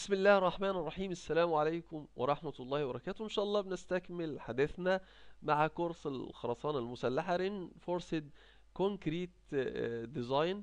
بسم الله الرحمن الرحيم السلام عليكم ورحمة الله وبركاته إن شاء الله بنستكمل حديثنا مع كورس الخرسانة المسلحة Reinforced Concrete آه، Design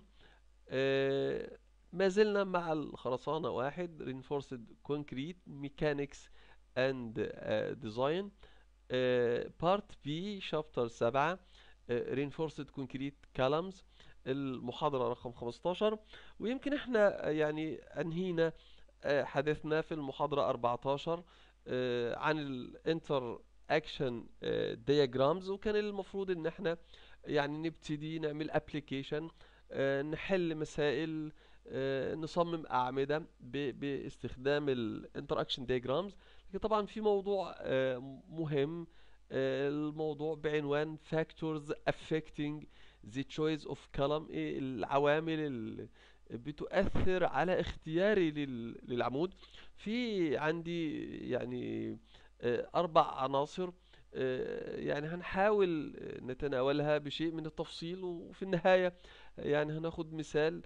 آه، ما زلنا مع الخرسانة واحد Reinforced Concrete Mechanics and آه، Design آه، Part B Chapter 7 آه، Reinforced Concrete Columns المحاضرة رقم 15 ويمكن احنا آه، يعني انهينا آه، حديثنا في المحاضرة 14 آه، عن الانتر اكشن دياجرامز وكان المفروض ان احنا يعني نبتدي نعمل ابلكيشن نحل مسائل آه، نصمم أعمدة ب- باستخدام الانتر اكشن دياجرامز لكن طبعا في موضوع آه، مهم آه، الموضوع بعنوان factors affecting the choice of column ايه العوامل اللي بتؤثر على اختياري لل- للعمود في عندي يعني آه، أربع عناصر آه، يعني هنحاول نتناولها بشيء من التفصيل وفي النهاية يعني هناخد مثال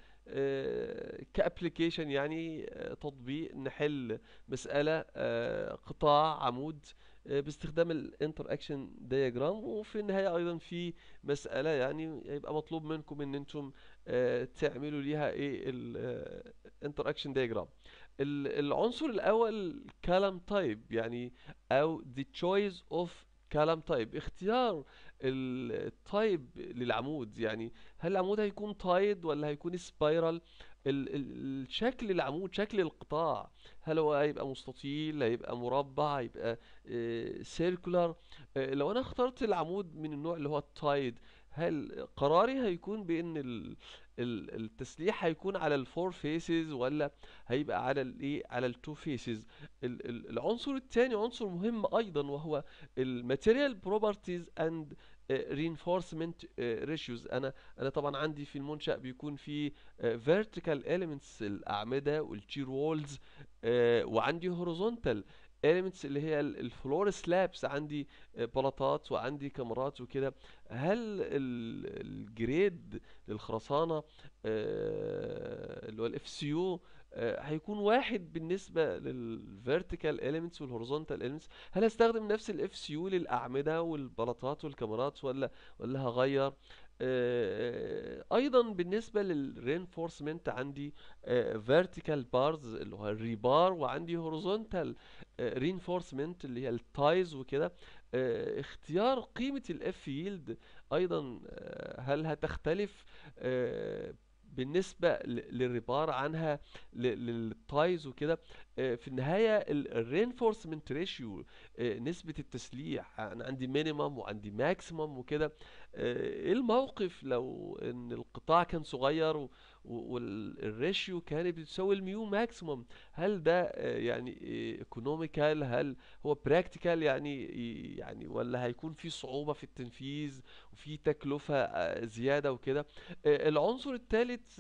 كابليكيشن يعني آه، تطبيق نحل مسألة آه، قطاع عمود آه، باستخدام الانتر اكشن دياجرام وفي النهاية ايضا في مسألة يعني يبقى مطلوب منكم ان انتم آه، تعملوا ليها ايه الانتر اكشن دياجرام العنصر الاول كلام تايب يعني او the choice of كلام تايب اختيار التايب للعمود يعني هل العمود هيكون تايد ولا هيكون سبايرال الشكل العمود شكل القطاع هل هو هيبقى مستطيل هيبقى مربع هيبقى سيركولار لو انا اخترت العمود من النوع اللي هو التايد هل قراري هيكون بان ال- ال- التسليح هيكون على الفور فيسز ولا هيبقى على الايه على التو فيسز العنصر الثاني عنصر مهم ايضا وهو الماتيريال بروبرتيز اند reinforcement ريشيوز انا انا طبعا عندي في المنشأ بيكون في فيرتيكال elements الاعمده والشير وولز وعندي هوريزونتال elements اللي هي الفلور سلابس عندي آه، بلاطات وعندي كاميرات وكده هل ال- الجريد للخرسانه آه، اللي هو الاف سي يو هيكون واحد بالنسبه للفيرتيكال elements والهوريزونتال elements هل هستخدم نفس الاف سي يو للاعمده والبلاطات والكاميرات ولا ولا هغير آه، ايضا بالنسبه للرينفورسمنت عندي فيرتيكال بارز اللي هو الريبار وعندي هوريزونتال رينفورسمنت اللي هي التايز وكده آه، اختيار قيمه الاف ييلد ايضا آه، هل هتختلف آه، بالنسبة ل- للريبار عنها ل- للتايز وكده آه، في النهاية الرينفورسمنت ريشيو نسبة التسليح انا عندي مينيمم وعندي ماكسيمم وكده آه، ايه الموقف لو ان القطاع كان صغير والريشيو كانت بتساوي الميو ماكسيمم هل ده آه، يعني ايكونوميكال هل هو براكتيكال يعني يعني ولا هيكون في صعوبة في التنفيذ وفي تكلفة آه، زيادة وكده آه، العنصر الثالث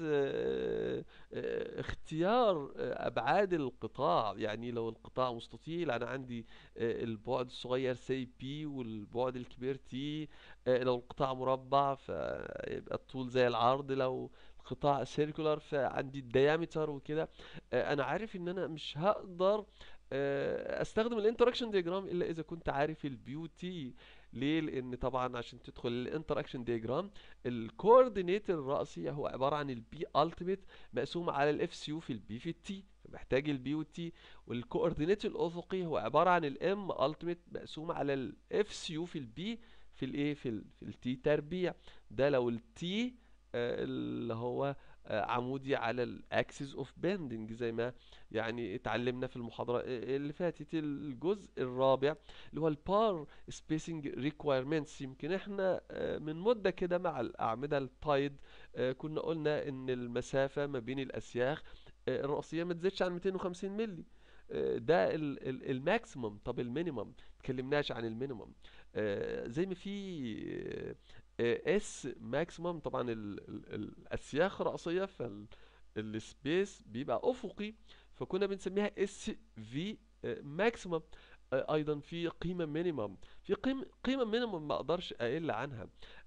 اختيار آه، ابعاد القطاع يعني لو القطاع مستطيل انا عندي آه، البعد الصغير سي بي والبعد الكبير تي لو القطاع مربع فيبقى الطول زي العرض لو القطاع سيركولار فعندي الديامتر وكده آه، انا عارف ان انا مش هقدر آه، استخدم الانتراكشن دياجرام الا اذا كنت عارف البيو تي ليه لان طبعا عشان تدخل الانتراكشن دياجرام الكوردينيتور الرأسي هو عبارة عن البي التيميت مقسوم على الاف سي يو في البي في التي فمحتاج البي والتي والكوردينيت الافقي هو عبارة عن الام التيميت مقسوم على الاف سي يو في البي في الايه في ال في التي تربيع ده لو التي اللي هو آه، عمودي على الاكسس اوف بيندنج زي ما يعني اتعلمنا في المحاضرة اللي فاتت الجزء الرابع اللي هو البار سبيسنج ريكويرمنتس يمكن احنا آه، من مدة كده مع الأعمدة التايد آه، كنا قلنا ان المسافة ما بين الأسياخ آه، الرأسية ما تزيدش عن 250 مللي آه، ده ال- ال- الماكسيمم طب المينيمم متكلمناش عن المينيمم آه، زي ما في اس ماكسيمم طبعا ال- ال- الاسياخ رأسية فالسبيس بيبقى افقي فكنا بنسميها اس في ماكسيمم ايضا في قيمة مينيمم في قيمة قيمة مينيمم ما اقدرش اقل عنها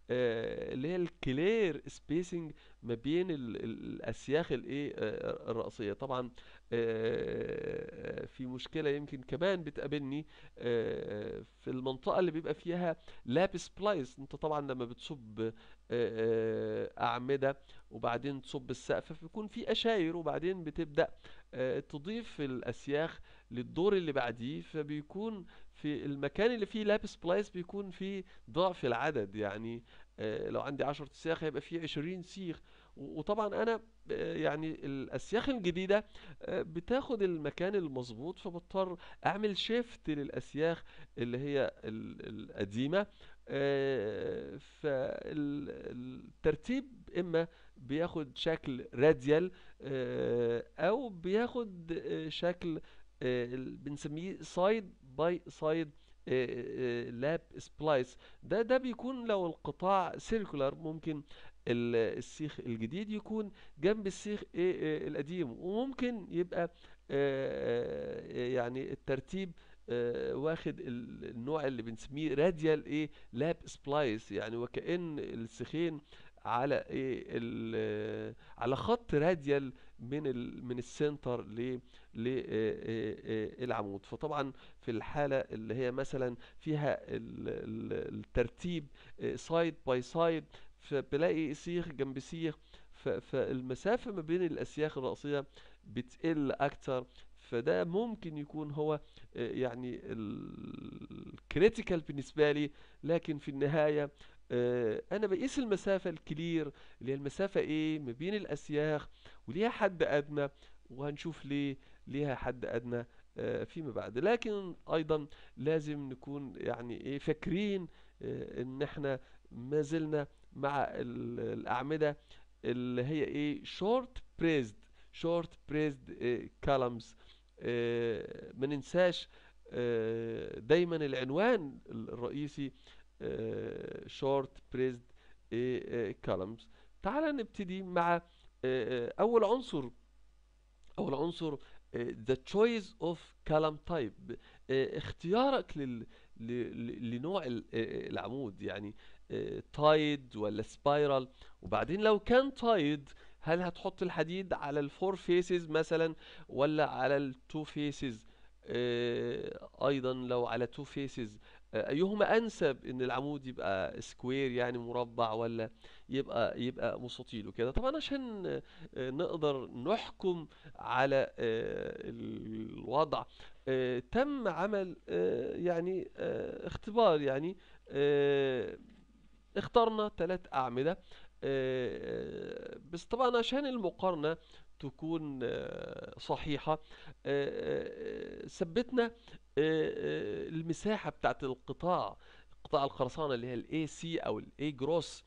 آه، اللي هي الكلير سبيسنج ما بين ال- ال- الاسياخ الايه آه، الرئيسيه طبعا آه، في مشكله يمكن كمان بتقابلني آه، في المنطقه اللي بيبقى فيها لاب سبلايس انت طبعا لما بتصب آه، آه، اعمده وبعدين تصب السقف فبيكون في اشاير وبعدين بتبدا آه، تضيف الاسياخ للدور اللي بعديه فبيكون في المكان اللي فيه لاب سبلايس بيكون فيه ضعف العدد يعني آه، لو عندي 10 سياخ هيبقى فيه 20 سيخ و- وطبعا انا آه، يعني الاسياخ الجديده آه، بتاخد المكان المظبوط فبضطر اعمل شيفت للاسياخ اللي هي ال- القديمه فالترتيب اما بياخد شكل راديال آه، او بياخد آه، شكل آه، ال- بنسميه سايد باي سايد لاب سبلايس ده ده بيكون لو القطاع سيركولار ممكن ال- السيخ الجديد يكون جنب السيخ إيه إيه القديم وممكن يبقى آه، آه، يعني الترتيب آه، واخد ال- النوع اللي بنسميه راديال ايه لاب سبلايس يعني وكأن السيخين على ايه ال- على خط راديال من ال من السنتر ل للعمود فطبعا في الحالة اللي هي مثلا فيها ال- ال- الترتيب سايد باي سايد فبلاقي سيخ جنب سيخ ف- فالمسافة ما بين الأسياخ الرئيسية بتقل أكتر فده ممكن يكون هو آه، يعني الكريتيكال بالنسبة لي لكن في النهاية آه، أنا بقيس المسافة الكلير اللي هي المسافة إيه ما بين الأسياخ وليها حد أدنى وهنشوف ليه ليها حد أدنى آه، فيما بعد لكن أيضا لازم نكون يعني إيه فاكرين آه، إن إحنا ما زلنا مع ال- الأعمدة اللي هي إيه short praised short praised آه، columns آه، ما ننساش آه، دايما العنوان الرئيسي آه، short praised آه، آه، columns تعال نبتدي مع آه، آه، أول عنصر أول عنصر آه، the choice of column type آه، اختيارك لل ل- ل- لنوع ال- آه، العمود يعني تايد ولا سبايرال وبعدين لو كان تايد هل هتحط الحديد على الفور فيسز مثلا ولا على التو فيسز ايضا لو على تو فيسز ايهما انسب ان العمود يبقى سكوير يعني مربع ولا يبقى يبقى مستطيل وكده طبعا عشان آه، نقدر نحكم على آه، الوضع آه، تم عمل آه، يعني آه، اختبار يعني آه، اخترنا ثلاث أعمدة آه، بس طبعا عشان المقارنة تكون آه، صحيحة آه، آه، ثبتنا آه، آه، المساحة بتاعت القطاع قطاع الخرسانة اللي هي الاي سي او الاي جروس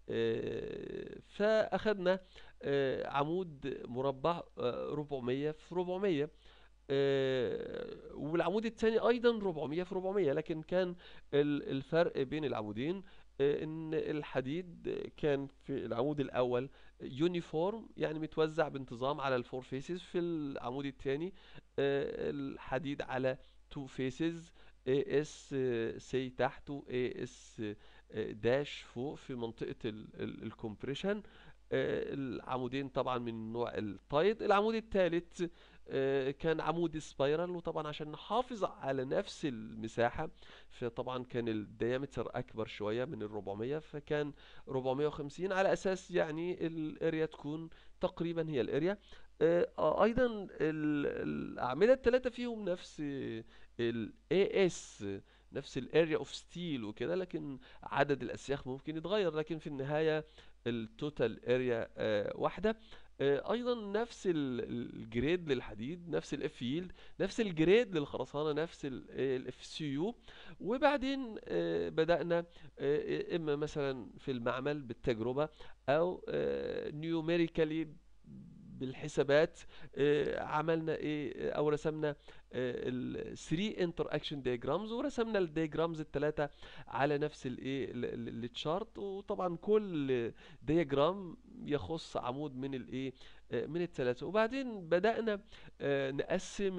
فاخدنا آه، عمود مربع آه، 400 في 400 آه، والعمود الثاني ايضا 400 في 400 لكن كان ال- الفرق بين العمودين آه، ان الحديد كان في العمود الاول يونيفورم يعني متوزع بانتظام على الفور فيسز في العمود الثاني الحديد على تو فيسز اي اس سي تحت و اي اس داش فوق في منطقة الكومبريشن العمودين طبعا من نوع التايد العمود الثالث آه، كان عمود سبايرال وطبعا عشان نحافظ على نفس المساحة فطبعا كان الديامتر أكبر شوية من ال 400 فكان 450 على أساس يعني الاريا تكون تقريبا هي الاريا آه، آه، أيضا ال- الأعمدة الثلاثة فيهم نفس ال AS نفس الاريا اوف ستيل وكده لكن عدد الأسياخ ممكن يتغير لكن في النهاية التوتال اريا واحدة آه، ايضا نفس ال- الجريد للحديد نفس الاف ييلد نفس الجريد للخرسانه نفس الاف سي يو وبعدين آه، بدانا آه، اما مثلا في المعمل بالتجربه او نيوميريكالي بالحسابات آه، عملنا ايه او رسمنا ال 3 انتر اكشن دياجرامز ورسمنا الدياجرامز الثلاثه على نفس الايه التشارت وطبعا كل دياجرام يخص عمود من الايه آه، من الثلاثه وبعدين بدانا آه، نقسم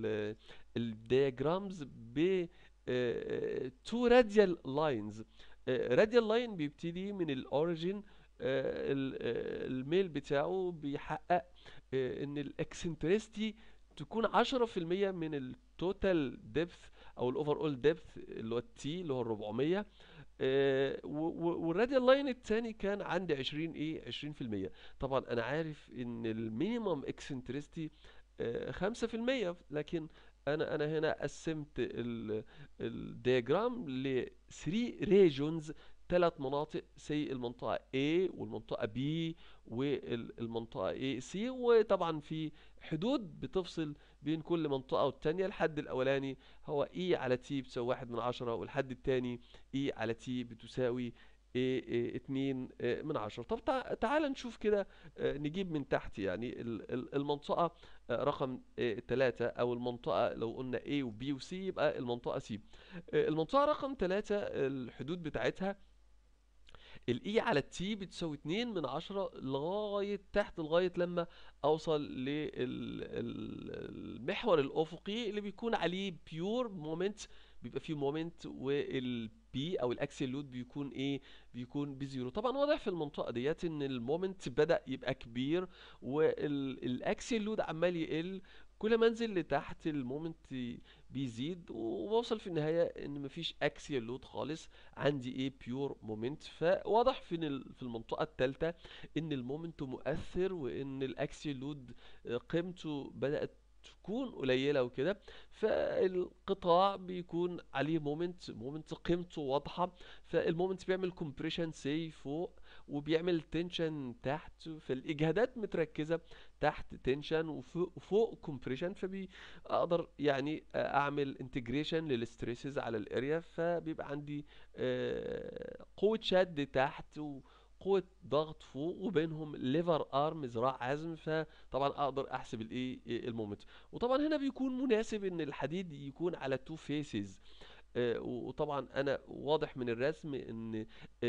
الدياجرامز ب تو راديال لاينز راديال لاين بيبتدي من الاوريجين الميل بتاعه بيحقق آه، ان الاكسنتريستي تكون 10% من التوتال ديبث او الاوفر اول ديبث اللي هو التي اللي هو ال 400 آه، و- و- والراديال لاين التاني كان عندي 20 ايه 20% طبعا انا عارف ان المينيمم اكسنتريستي 5% لكن انا انا هنا قسمت الدياجرام ل 3 ريجونز ثلاث مناطق سي المنطقة A والمنطقة B والمنطقة A C وطبعا في حدود بتفصل بين كل منطقة والتانية الحد الأولاني هو E على T بتساوي واحد من عشرة والحد التاني E على T بتساوي A A اتنين آه، من عشرة طب تع- تعال نشوف كده آه، نجيب من تحت يعني ال- ال- المنطقة آه، رقم آه، تلاتة أو المنطقة لو قلنا A و B و C يبقى المنطقة C آه، المنطقة رقم تلاتة الحدود بتاعتها الاي على التي بتساوي 2 من عشرة لغاية تحت لغاية لما اوصل للمحور الافقي اللي بيكون عليه بيور مومنت بيبقى فيه مومنت والبي او الاكسل لود بيكون ايه بيكون بزيرو طبعا واضح في المنطقة ديت ان المومنت بدأ يبقى كبير والاكسل لود عمال يقل كل ما انزل لتحت المومنت بيزيد وبوصل في النهاية ان مفيش اكسيال لود خالص عندي ايه بيور مومنت فواضح في ال- في المنطقة الثالثة ان المومنت مؤثر وان الاكسيال لود قيمته بدأت تكون قليلة وكده فالقطاع بيكون عليه مومنت مومنت قيمته واضحة فالمومنت بيعمل كومبريشن سي فوق وبيعمل تنشن تحت فالاجهادات متركزة تحت تنشن وفوق وفوق كومبريشن فبيقدر يعني اعمل انتجريشن للستريسز على الاريا فبيبقى عندي آه، قوة شد تحت وقوة ضغط فوق وبينهم ليفر ارم ذراع عزم فطبعا اقدر احسب الايه إيه المومنت وطبعا هنا بيكون مناسب ان الحديد يكون على تو فيسز وطبعا انا واضح من الرسم ان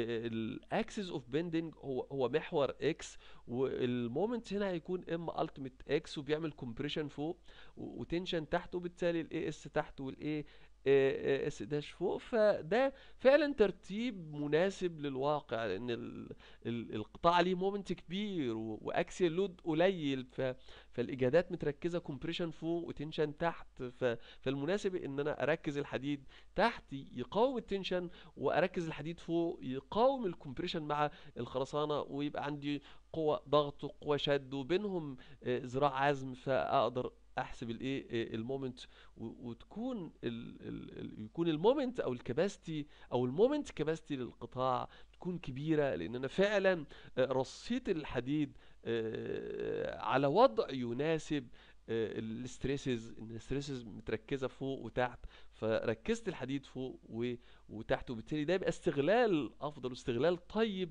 الاكسس اوف بيندنج هو هو محور اكس والمومنت هنا هيكون ام التيميت اكس وبيعمل كومبريشن فوق و- وتنشن تحت وبالتالي الاي اس تحت والاي اس داش فوق فده فعلا ترتيب مناسب للواقع لان ال- ال- القطاع ليه مومنت كبير و- واكسيال لود قليل ف فالاجهادات متركزه كومبريشن فوق وتنشن تحت ف فالمناسب ان انا اركز الحديد تحت يقاوم التنشن واركز الحديد فوق يقاوم الكومبريشن مع الخرسانه ويبقى عندي قوة ضغط وقوة شد وبينهم آه، ذراع عزم فاقدر احسب الايه آه، المومنت و- وتكون ال ال ال يكون المومنت او الكباستي او المومنت كباستي للقطاع تكون كبيرة لان انا فعلا آه، رصيت الحديد آه، على وضع يناسب الستريسز ان الستريسز متركزه فوق وتحت فركزت الحديد فوق و- وتحت وبالتالي ده يبقى استغلال افضل واستغلال طيب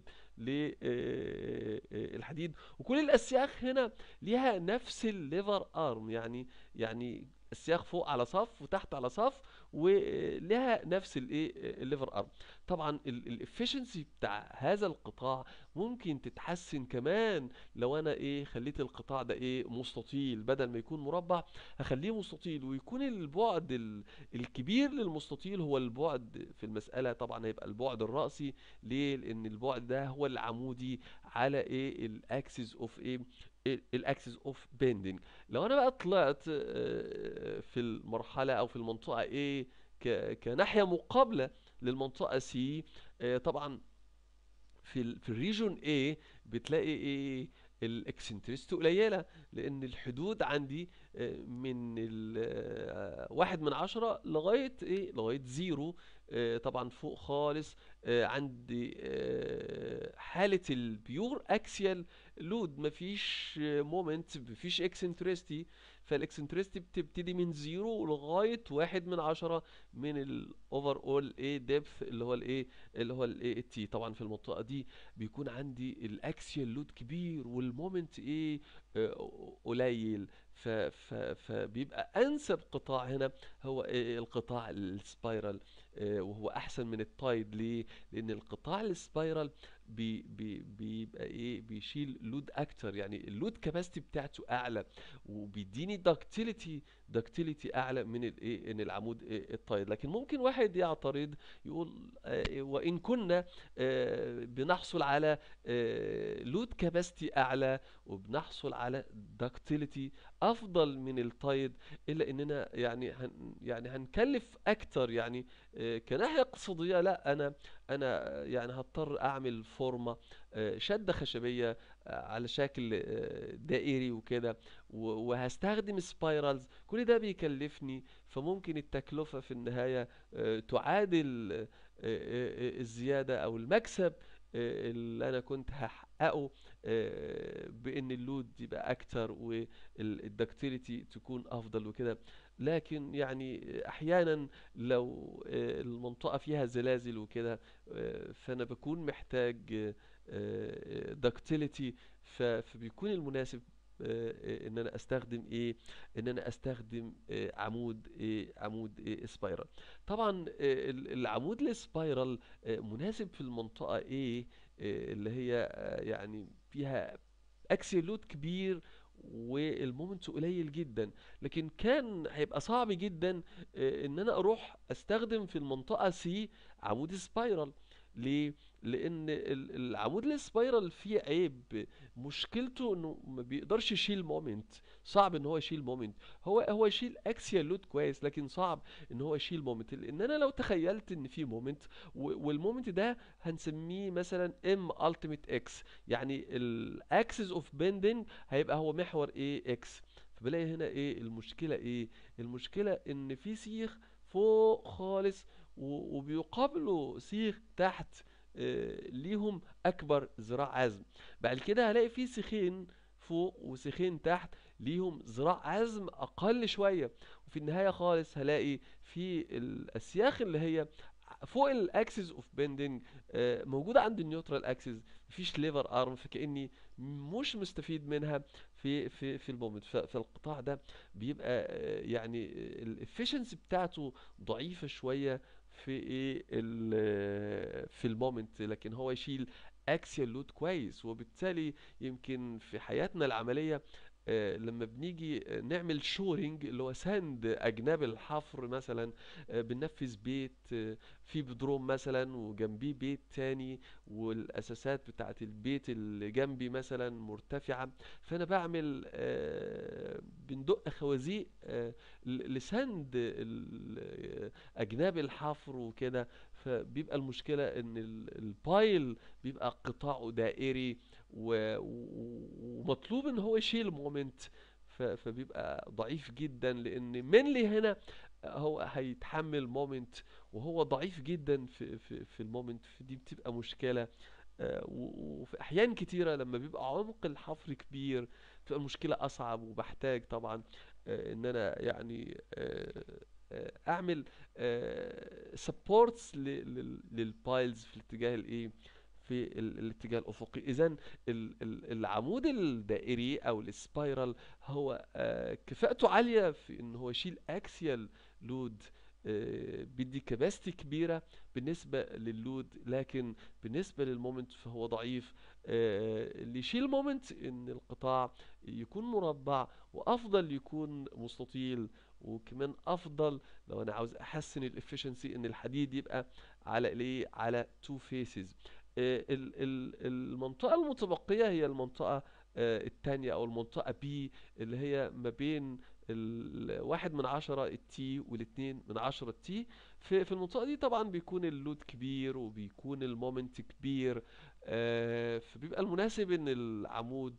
للحديد وكل الاسياخ هنا ليها نفس الليفر ارم يعني يعني السياخ فوق على صف وتحت على صف ولها نفس الايه الليفر ارم طبعا الافشنسي بتاع هذا القطاع ممكن تتحسن كمان لو انا ايه خليت القطاع ده ايه مستطيل بدل ما يكون مربع هخليه مستطيل ويكون البعد ال- الكبير للمستطيل هو البعد في المسألة طبعا هيبقى البعد الرأسي ليه لان البعد ده هو العمودي على ايه الاكسس اوف ايه الاكسس اوف بيندنج لو انا بقى طلعت آه، في المرحلة او في المنطقة ايه ك- كناحية مقابلة للمنطقة سي طبعا في ال في الريجون A بتلاقي ايه الاكسنتريستي قليلة لان الحدود عندي آه، من ال آه، واحد من عشرة لغاية ايه لغاية زيرو آه، طبعا فوق خالص آه، عندي آه، حالة البيور اكسيال لود مفيش مومنت مفيش اكسنتريستي فالاكسنتريستي بتبتدي من زيرو لغاية واحد من عشرة من الاوفر اول ايه ديبث اللي هو الايه اللي هو الاي تي طبعا في المنطقة دي بيكون عندي الاكسيال لود كبير والمومنت ايه آه، قليل ف ف فبيبقى انسب قطاع هنا هو إيه القطاع السبايرال آه، وهو احسن من التايد ليه لان القطاع السبايرال بي بي بيبقى ايه بيشيل لود اكتر يعني اللود كاباسيتي بتاعته اعلى وبيديني دكتيليتي دكتيليتي اعلى من الايه ان العمود إيه الطاير لكن ممكن واحد يعترض يقول آه، وان كنا آه، بنحصل على لود كاباسيتي اعلى وبنحصل على دكتيليتي افضل من التايد الا اننا يعني هن يعني هنكلف اكتر يعني آه، كناحيه اقتصاديه لا انا انا يعني هضطر اعمل فورمه آه، شده خشبيه آه، على شكل آه، دائري وكده و- وهستخدم سبايرالز كل ده بيكلفني فممكن التكلفه في النهايه آه، تعادل آه، آه، آه، الزياده او المكسب آه، اللي انا كنت هحققه آه، بان اللود يبقى اكتر والدكتيليتي تكون افضل وكده لكن يعني احيانا لو آه، المنطقة فيها زلازل وكده آه، فانا بكون محتاج دكتيليتي فبيكون المناسب آه، آه، ان انا استخدم ايه ان انا استخدم آه، عمود ايه عمود ايه سبايرال طبعا آه، ال- العمود السبايرال آه، مناسب في المنطقة ايه آه، اللي هي آه، يعني فيها اكسل لود كبير والمومنت قليل جدا لكن كان هيبقى صعب جدا آه، ان انا اروح استخدم في المنطقة سي عمود سبايرال ليه لان ال- العمود السبايرال فيه عيب مشكلته انه ما بيقدرش يشيل مومنت صعب ان هو يشيل مومنت هو هو يشيل اكسيال لود كويس لكن صعب ان هو يشيل مومنت لان انا لو تخيلت ان في مومنت والمومنت ده هنسميه مثلا ام التيميت اكس يعني الاكسس اوف بيندنج هيبقى هو محور ايه اكس فبلاقي هنا ايه المشكله ايه المشكله ان في سيخ فوق خالص و- وبيقابلوا سيخ تحت آه، ليهم اكبر ذراع عزم بعد كده هلاقي في سيخين فوق وسيخين تحت ليهم ذراع عزم اقل شويه وفي النهايه خالص هلاقي في الاسياخ اللي هي فوق الاكسس اوف بيندنج موجوده عند النيوترال اكسس مفيش ليفر ارم فكاني مش مستفيد منها في في في المومنت ف- فالقطاع ده بيبقى آه، يعني الافشنسي بتاعته ضعيفه شويه في ايه ال- في المومنت لكن هو يشيل اكسيال لود كويس وبالتالي يمكن في حياتنا العمليه آه، لما بنيجي آه، نعمل شورنج اللي هو ساند اجناب الحفر مثلا آه، بننفذ بيت آه، في بدروم مثلا وجنبيه بيت تاني والاساسات بتاعت البيت اللي جنبي مثلا مرتفعه فانا بعمل آه، بندق خوازيق آه، ل- لسند ال- اجناب الحفر وكده فبيبقى المشكله ان ال- البايل بيبقى قطاعه دائري و- و- ومطلوب ان هو يشيل مومنت ف- فبيبقى ضعيف جدا لان منلي هنا هو هيتحمل مومنت وهو ضعيف جدا في في في المومنت فدي بتبقى مشكله آه، و- وفي احيان كتيره لما بيبقى عمق الحفر كبير بتبقى المشكله اصعب وبحتاج طبعا آه، ان انا يعني آه، آه، اعمل سبورتس للبايلز في الاتجاه الايه في ال- الاتجاه الافقي اذا العمود الدائري او السبايرال هو آه، كفاءته عاليه في ان هو يشيل اكسيال لود بيدي كباستي كبيره بالنسبه لللود لكن بالنسبه للمومنت فهو ضعيف آه، اللي يشيل مومنت ان القطاع يكون مربع وافضل يكون مستطيل وكمان افضل لو انا عاوز احسن الافشنسي ان الحديد يبقى على الايه على تو فيسز المنطقه المتبقيه هي المنطقه آه، التانية او المنطقه بي اللي هي ما بين الواحد من عشرة التي والاتنين من عشرة التي في في المنطقة دي طبعا بيكون اللود كبير وبيكون المومنت كبير آه، فبيبقى المناسب ان العمود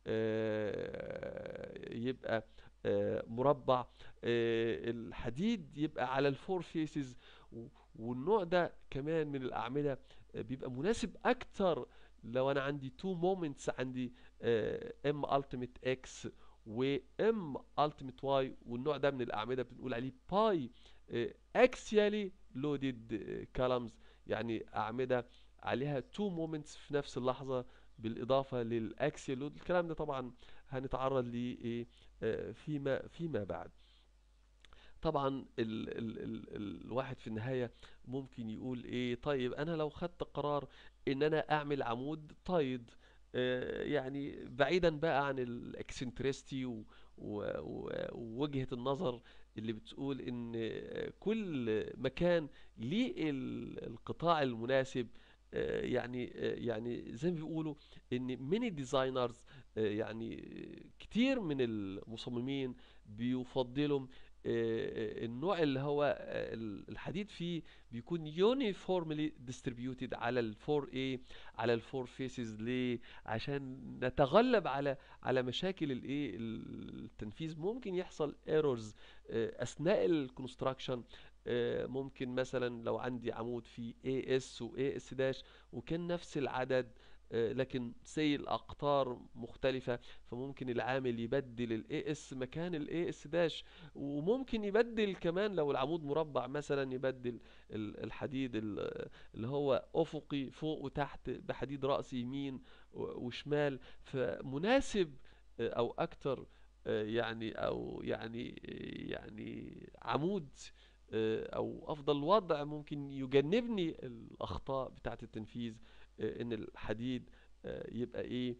آه، يبقى آه، مربع آه، الحديد يبقى على الفور فيسز والنوع ده كمان من الأعمدة آه، بيبقى مناسب أكتر لو أنا عندي تو مومنتس عندي ام التيميت اكس وام التيميت واي والنوع ده من الأعمدة بنقول عليه باي اكسيالي لودد كولمز يعني أعمدة عليها تو مومنتس في نفس اللحظة بالإضافة للأكسيال لود الكلام ده طبعا هنتعرض ليه إيه آه، فيما فيما بعد طبعا ال ال ال الواحد في النهاية ممكن يقول ايه طيب انا لو خدت قرار ان انا اعمل عمود طايد آه، يعني بعيدا بقى عن الاكسنترستي و- و- و- ووجهة النظر اللي بتقول ان كل مكان ليه ال- القطاع المناسب آه، يعني آه، يعني زي ما بيقولوا ان ميني ديزاينرز يعني كتير من المصممين بيفضلوا آه، النوع اللي هو آه، الحديد فيه بيكون uniformly distributed على ال 4A على ال 4 faces ليه عشان نتغلب على على مشاكل الايه التنفيذ ممكن يحصل ايرورز اثناء الكونستراكشن ممكن مثلا لو عندي عمود فيه AS و AS داش وكان نفس العدد آه، لكن سي الاقطار مختلفة فممكن العامل يبدل ال AS مكان ال AS داش وممكن يبدل كمان لو العمود مربع مثلا يبدل ال- الحديد ال- اللي هو افقي فوق وتحت بحديد رأسي يمين و- وشمال فمناسب آه، او اكتر آه، يعني او يعني يعني عمود آه، او افضل وضع ممكن يجنبني الاخطاء بتاعه التنفيذ آه، ان الحديد آه، يبقى ايه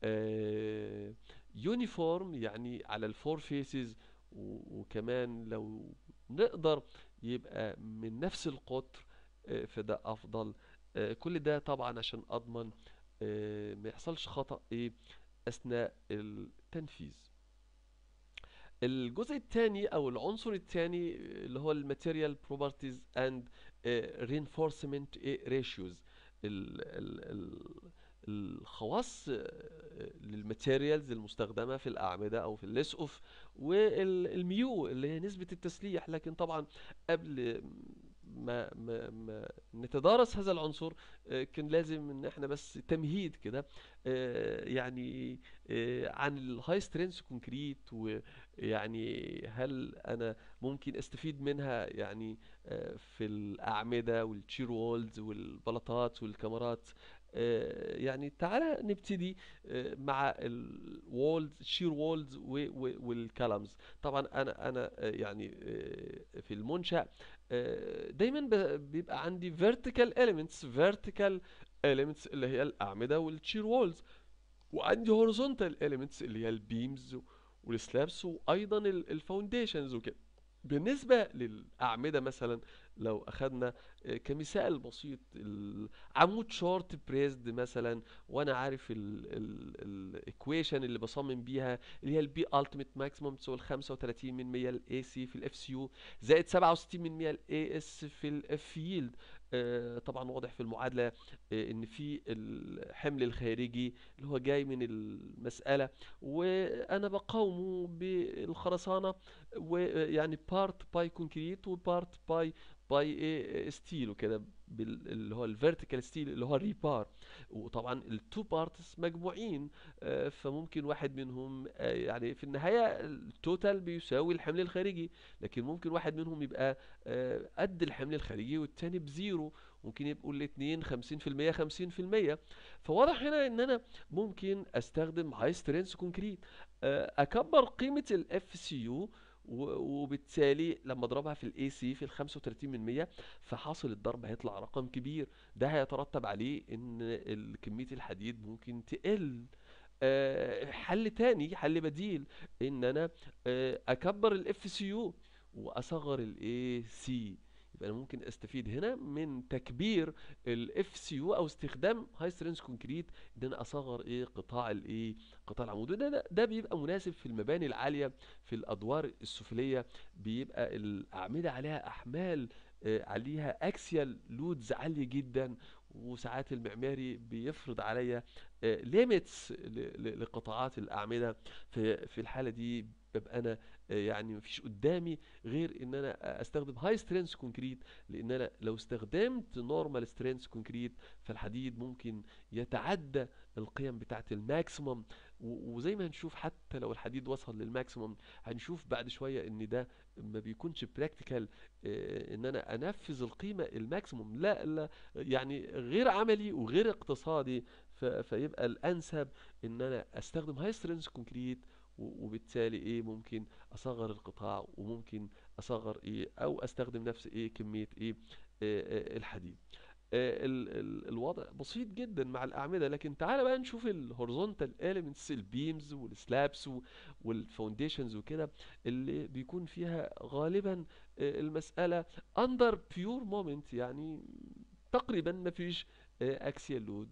يونيفورم يعني على الفور فيسز وكمان لو نقدر يبقى من نفس القطر آه، فده افضل آه، كل ده طبعا عشان اضمن آه، ما يحصلش خطأ ايه اثناء التنفيذ الجزء الثاني او العنصر الثاني اللي هو الماتيريال بروبرتيز اند reinforcement ratios ال ال ال الخواص للماتيريالز المستخدمة في الأعمدة أو في الليس أوف والميو اللي هي نسبة التسليح لكن طبعا قبل ما, ما, ما نتدارس هذا العنصر آه، كان لازم ان احنا بس تمهيد كده آه، يعني آه، عن الهاي سترينث كونكريت ويعني هل انا ممكن استفيد منها يعني آه، في الاعمده والتشير وولز والبلاطات والكاميرات آه، يعني تعالى نبتدي آه، مع الوولز الشير وولز والكلامز طبعا انا انا آه، يعني آه، في المنشأ آه، دايما ب- بيبقى عندي vertical elements vertical elements اللي هي الأعمدة والتشير وولز وعندي horizontal elements اللي هي البيمز والسلابس وايضا الفاونديشنز وكده بالنسبة للأعمدة مثلا لو أخدنا آه، كمثال بسيط العمود شورت بريزد مثلا وأنا عارف الإيكويشن اللي بصمم بيها اللي هي البي التيميت ماكسيموم تساوي 35 من 100 الاي سي في الاف سي يو زائد 67 من 100 الاي اس في الاف ييلد طبعا واضح في المعادلة آه، ان في الحمل الخارجي اللي هو جاي من المسألة وانا بقاومه بالخرسانة ويعني بارت باي كونكريت وبارت باي باي ايه ستيل وكده بال- اللي هو الفيرتيكال ستيل اللي هو الريبار وطبعا التو بارتس مجموعين آه، فممكن واحد منهم آه، يعني في النهاية التوتال بيساوي الحمل الخارجي لكن ممكن واحد منهم يبقى آه، قد الحمل الخارجي والتاني بزيرو ممكن يبقوا الاتنين خمسين في المية خمسين في المية فواضح هنا ان انا ممكن استخدم هاي سترينث كونكريت اكبر قيمة الاف سي يو وبالتالي لما اضربها في الاي سي في ال 35 من 100 فحاصل الضرب هيطلع رقم كبير ده هيترتب عليه ان ال- كمية الحديد ممكن تقل آه، حل تاني حل بديل ان انا آه، اكبر الاف سي يو واصغر الاي سي يبقى انا ممكن استفيد هنا من تكبير الاف سي يو او استخدام هاي سترينث كونكريت ان انا اصغر ايه قطاع الايه قطاع العمود وده ده, ده بيبقى مناسب في المباني العاليه في الادوار السفليه بيبقى الاعمده عليها احمال آه، عليها اكسيال لودز عاليه جدا وساعات المعماري بيفرض عليا ليميتس لقطاعات الاعمده في في الحاله دي ببقى انا آه، يعني مفيش قدامي غير ان انا استخدم هاي سترينث كونكريت لان انا لو استخدمت نورمال سترينث كونكريت فالحديد ممكن يتعدى القيم بتاعه الماكسيمم و- وزي ما هنشوف حتى لو الحديد وصل للماكسيمم هنشوف بعد شويه ان ده ما بيكونش براكتيكال ان انا انفذ القيمه الماكسيموم لا لا يعني غير عملي وغير اقتصادي ف- فيبقى الانسب ان انا استخدم هاي سترينث كونكريت و- وبالتالي ايه ممكن اصغر القطاع وممكن اصغر ايه او استخدم نفس ايه كمية ايه آه، آه، الحديد آه، ال- ال- الوضع بسيط جدا مع الأعمدة لكن تعالى بقى نشوف الهوريزونتال elements البيمز والسلابس والفاونديشنز وكده اللي بيكون فيها غالبا آه، المسألة under pure moment يعني تقريبا ما فيش اكسيال لود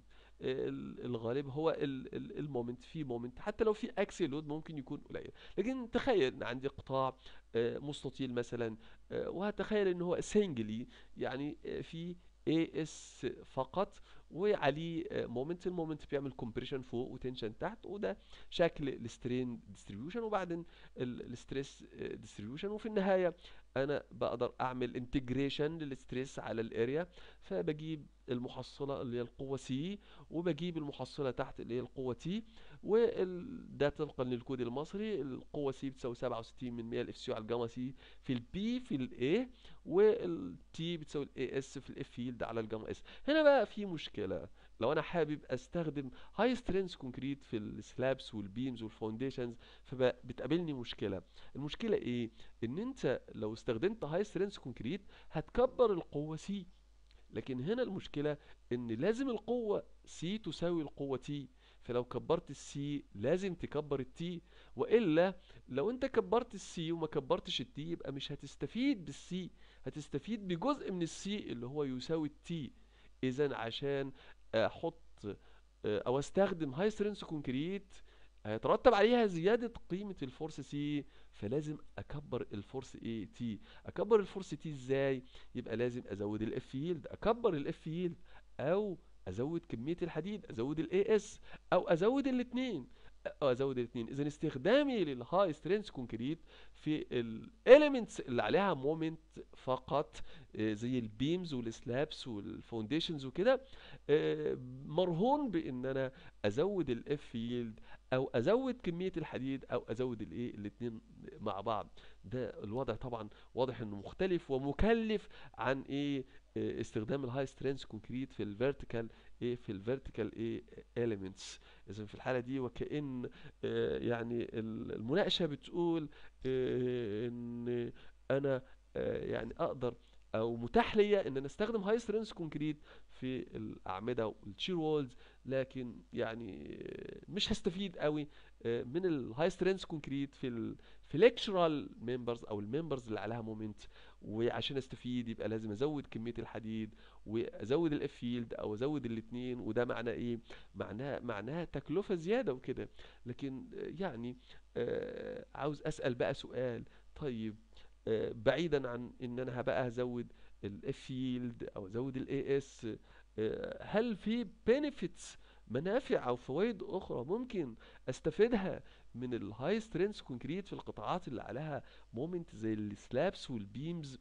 الغالب هو المومنت في مومنت حتى لو في اكسيال لود ممكن يكون قليل لكن تخيل ان عندي قطاع آه، مستطيل مثلا آه، وهتخيل ان هو سنجلي يعني آه، في اي اس فقط وعليه مومنت المومنت بيعمل كومبريشن فوق وتنشن تحت وده شكل السترين ديستريبيوشن وبعدين الستريس ديستريبيوشن وفي النهايه انا بقدر اعمل انتجريشن للستريس على الاريا فبجيب المحصله اللي هي القوه سي وبجيب المحصله تحت اللي هي القوه تي وده طبقا للكود المصري القوه سي بتساوي 67 من 100 الاف سي على الجاما سي في البي في الاي والتي بتساوي الاي اس في الاف فيلد على الجاما اس هنا بقى في مشكله لو انا حابب استخدم هاي سترينث كونكريت في السلابس والبيمز والفاونديشنز فبتقابلني مشكله المشكله ايه ان انت لو استخدمت هاي سترينث كونكريت هتكبر القوه سي لكن هنا المشكلة ان لازم القوة سي تساوي القوة تي فلو كبرت السي لازم تكبر التي والا لو انت كبرت السي وما كبرتش التي يبقى مش هتستفيد بالسي هتستفيد بجزء من السي اللي هو يساوي التي اذا عشان احط او استخدم هاي سترينث كونكريت هيترتب عليها زيادة قيمة الفورس سي فلازم اكبر الفورس اي تي اكبر الفورس تي ازاي يبقى لازم ازود الاف فيلد اكبر الاف فيلد او ازود كميه الحديد ازود الاي اس او ازود الاثنين او ازود الاثنين اذا استخدامي للهاي سترينث كونكريت في الاليمنتس اللي عليها مومنت فقط آه، زي البيمز والسلابس والفاونديشنز وكده آه، مرهون بان انا ازود الاف فيلد او ازود كميه الحديد او ازود الايه الاثنين مع بعض ده الوضع طبعا واضح انه مختلف ومكلف عن ايه آه، استخدام الهاي سترينث كونكريت في الفيرتيكال ايه في الفيرتيكال ايه اليمنتس اذا في الحاله دي وكأن آه، يعني ال- المناقشه بتقول آه، ان انا آه، يعني اقدر او متاح ليا ان انا استخدم هاي سترينث كونكريت في الاعمده والتشير وولز لكن يعني آه، مش هستفيد قوي آه، من الهاي سترينث كونكريت في ال فليكشرال ممبرز او الممبرز اللي عليها مومنت وعشان استفيد يبقى لازم ازود كميه الحديد وازود الاف فيلد او ازود الاثنين وده معناه ايه معناه معناها تكلفه زياده وكده لكن آه، يعني آه، عاوز اسال بقى سؤال طيب آه، بعيدا عن ان انا هبقى هزود الاف فيلد او ازود الاي اس هل في بينيفيتس منافع او فوائد اخرى ممكن استفيدها من الهاي سترينث كونكريت في القطاعات اللي عليها مومنت زي السلابس والبيمز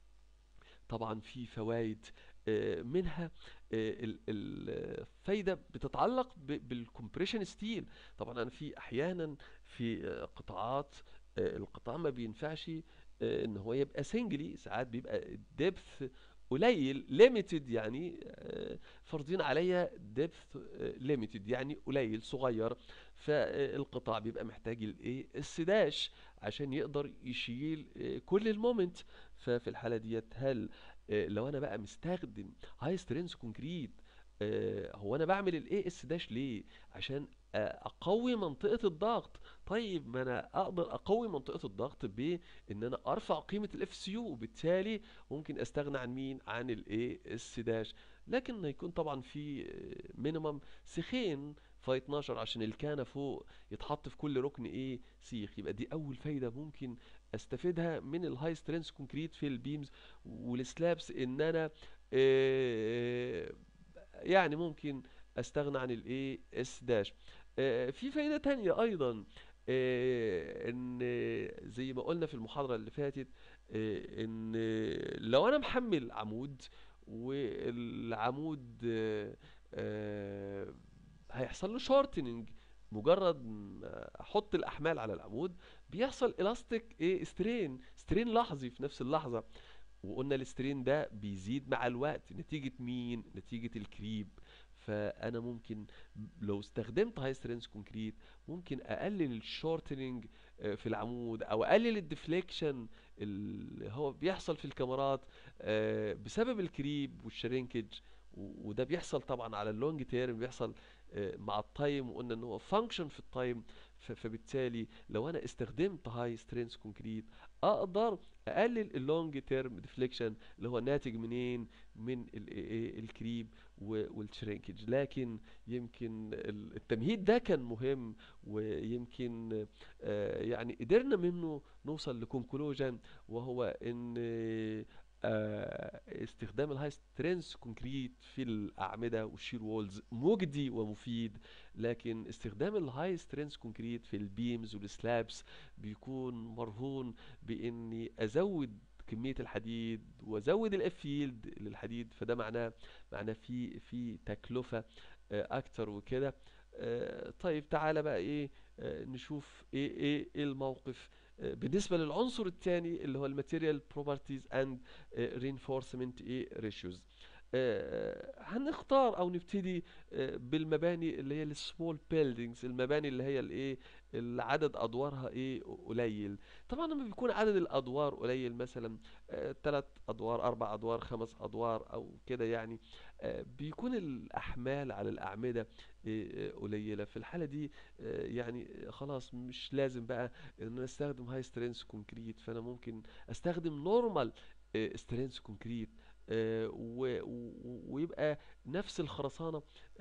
طبعا في فوائد آه، منها آه، ال- ال- الفايدة بتتعلق بالكمبريشن ستيل طبعا انا في احيانا في آه، قطاعات آه، القطاع ما بينفعش آه، ان هو يبقى سنجلي ساعات بيبقى الدبث قليل ليميتد يعني آه، فرضين عليا دبث ليميتد يعني قليل صغير فالقطاع بيبقى محتاج الايه السداش عشان يقدر يشيل آه، كل المومنت ففي الحالة ديت هل آه، لو انا بقى مستخدم هاي سترينث كونكريت هو انا بعمل الاي اس داش ليه عشان آه، اقوي منطقة الضغط طيب ما انا اقدر اقوي منطقة الضغط بان انا ارفع قيمة الاف سي يو وبالتالي ممكن استغنى عن مين عن الاي اس داش لكن هيكون طبعا في مينيمم سيخين في 12 عشان الكانة فوق يتحط في كل ركن ايه سيخ يبقى دي اول فايدة ممكن استفيدها من الهاي سترينث كونكريت في البيمز والسلابس ان انا آه، يعني ممكن استغنى عن الاي اس داش آه، في فايدة تانية ايضا آه، ان زي ما قلنا في المحاضرة اللي فاتت آه، ان لو انا محمل عمود والعمود آه، آه، هيحصل له شورتنج مجرد ما احط الاحمال على العمود بيحصل الاستيك ايه سترين سترين لحظي في نفس اللحظة وقلنا السترين ده بيزيد مع الوقت نتيجة مين نتيجة الكريب فانا ممكن لو استخدمت هاي سترينث كونكريت ممكن اقلل الشورتنج في العمود او اقلل الديفليكشن اللي هو بيحصل في الكاميرات آه، بسبب الكريب والشرينكج و- وده بيحصل طبعا على اللونج تيرم بيحصل آه، مع التايم وقلنا ان هو فانكشن في التايم ف- فبالتالي لو انا استخدمت هاي سترينث كونكريت اقدر اقلل اللونج تيرم ديفليكشن اللي هو ناتج منين من ال- إيه الكريب و- والشرينكج لكن يمكن ال- التمهيد ده كان مهم ويمكن آه، يعني قدرنا منه نوصل لكونكلوجن وهو ان آه، استخدام الهاي سترينث كونكريت في الاعمده والشير وولز مجدي ومفيد لكن استخدام الهاي سترينث كونكريت في البيمز والسلابس بيكون مرهون باني ازود كميه الحديد وازود الاف فيلد للحديد فده معناه معناه في في تكلفه آه، اكتر وكده آه، طيب تعالى بقى ايه آه، نشوف ايه ايه ايه الموقف آه، بالنسبه للعنصر الثاني اللي هو الماتيريال بروبرتيز اند رينفورسمنت ايه ريشيوز هنختار او نبتدي آه، بالمباني اللي هي السمول بيلدينجز المباني اللي هي الايه اللي عدد ادوارها ايه قليل طبعا لما بيكون عدد الادوار قليل مثلا ثلاث ادوار اربع ادوار خمس ادوار او كده يعني آه، بيكون الاحمال على الاعمده آه، آه، قليله في الحاله دي آه، يعني خلاص مش لازم بقى ان انا استخدم هاي سترينث كونكريت فانا ممكن استخدم نورمال سترينث كونكريت آه، و- و- ويبقى نفس الخرسانة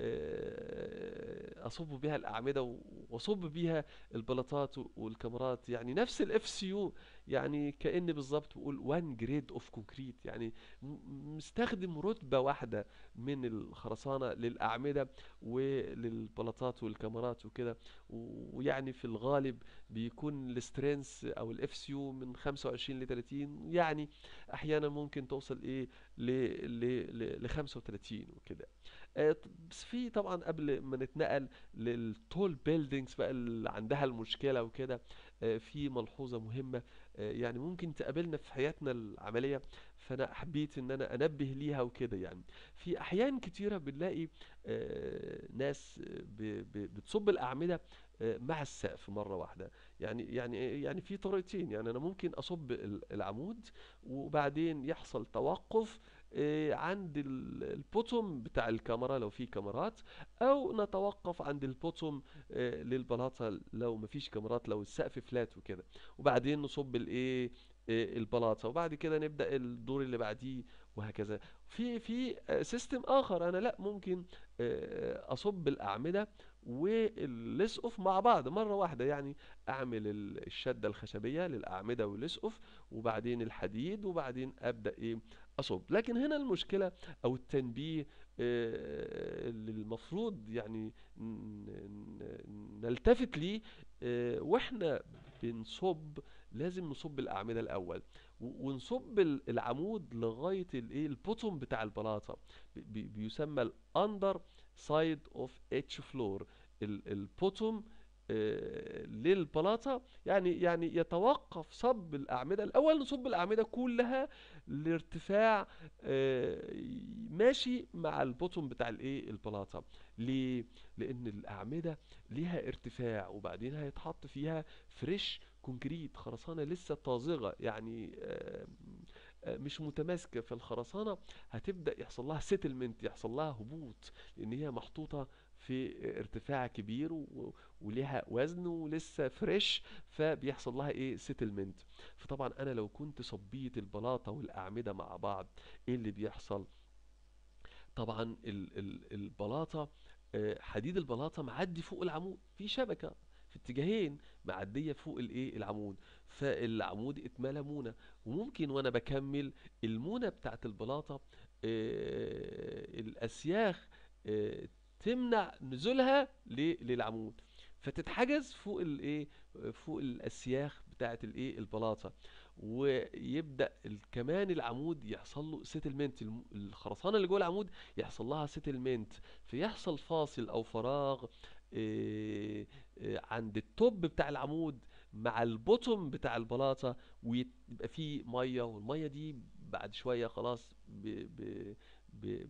آه، أصب بيها الأعمدة و- وأصب بيها البلاطات والكاميرات يعني نفس الاف سي يو يعني كأن بالظبط بقول وان جريد اوف كونكريت يعني م- مستخدم رتبة واحدة من الخرسانة للأعمدة وللبلاطات والكاميرات وكده و- ويعني في الغالب بيكون السترينث او الاف سي يو من 25 ل 30 يعني احيانا ممكن توصل ايه ل ل ل 35 وكده آه، ط- بس في طبعا قبل ما نتنقل للتول بيلدينجز بقى اللي عندها المشكله وكده آه، في ملحوظه مهمه آه، يعني ممكن تقابلنا في حياتنا العمليه فانا حبيت ان انا انبه ليها وكده يعني في احيان كتيره بنلاقي آه، ناس آه، ب- ب- بتصب الاعمده آه، مع السقف مره واحده يعني يعني يعني في طريقتين يعني انا ممكن اصب ال- العمود وبعدين يحصل توقف آه، عند ال- البوتوم بتاع الكاميرا لو في كاميرات او نتوقف عند البوتوم آه، للبلاطه لو مفيش كاميرات لو السقف فلات وكده وبعدين نصب الايه آه، البلاطه وبعد كده نبدا الدور اللي بعديه وهكذا في في سيستم اخر انا لا ممكن آه، اصب الاعمده واللسقف مع بعض مره واحده يعني اعمل ال- الشده الخشبيه للاعمده واللسقف وبعدين الحديد وبعدين ابدا ايه اصب لكن هنا المشكله او التنبيه آه، اللي المفروض يعني ن- ن- نلتفت ليه آه، واحنا بنصب لازم نصب الاعمده الاول و- ونصب ال- العمود لغايه الايه البوتوم بتاع البلاطه بي- بي- بيسمى الاندر سايد اوف اتش فلور البوتوم آه، للبلاطه يعني يعني يتوقف صب الاعمده الاول نصب الاعمده كلها لارتفاع آه، ماشي مع البوتوم بتاع الايه البلاطه ليه لان الاعمده ليها ارتفاع وبعدين هيتحط فيها فريش كونكريت خرسانه لسه طازجه يعني آه، آه، مش متماسكه فالخرسانه هتبدا يحصل لها سيتلمنت يحصل لها هبوط لان هي محطوطه في ارتفاع كبير و- وليها وزن ولسه فريش فبيحصل لها ايه سيتلمنت فطبعا انا لو كنت صبيت البلاطه والاعمده مع بعض ايه اللي بيحصل طبعا ال ال البلاطه آه، حديد البلاطه معدي فوق العمود في شبكه في اتجاهين معديه فوق الايه العمود فالعمود اتملى مونه وممكن وانا بكمل المونه بتاعت البلاطه آه، الاسياخ آه، تمنع نزولها ل- للعمود فتتحجز فوق الايه فوق الاسياخ بتاعت الايه البلاطه ويبدا ال- كمان العمود يحصل له سيتلمنت الخرسانه اللي جوه العمود يحصل لها سيتلمنت فيحصل فاصل او فراغ آه، آه، عند التوب بتاع العمود مع البوتوم بتاع البلاطه ويبقى فيه ميه والميه دي بعد شويه خلاص ب ب ب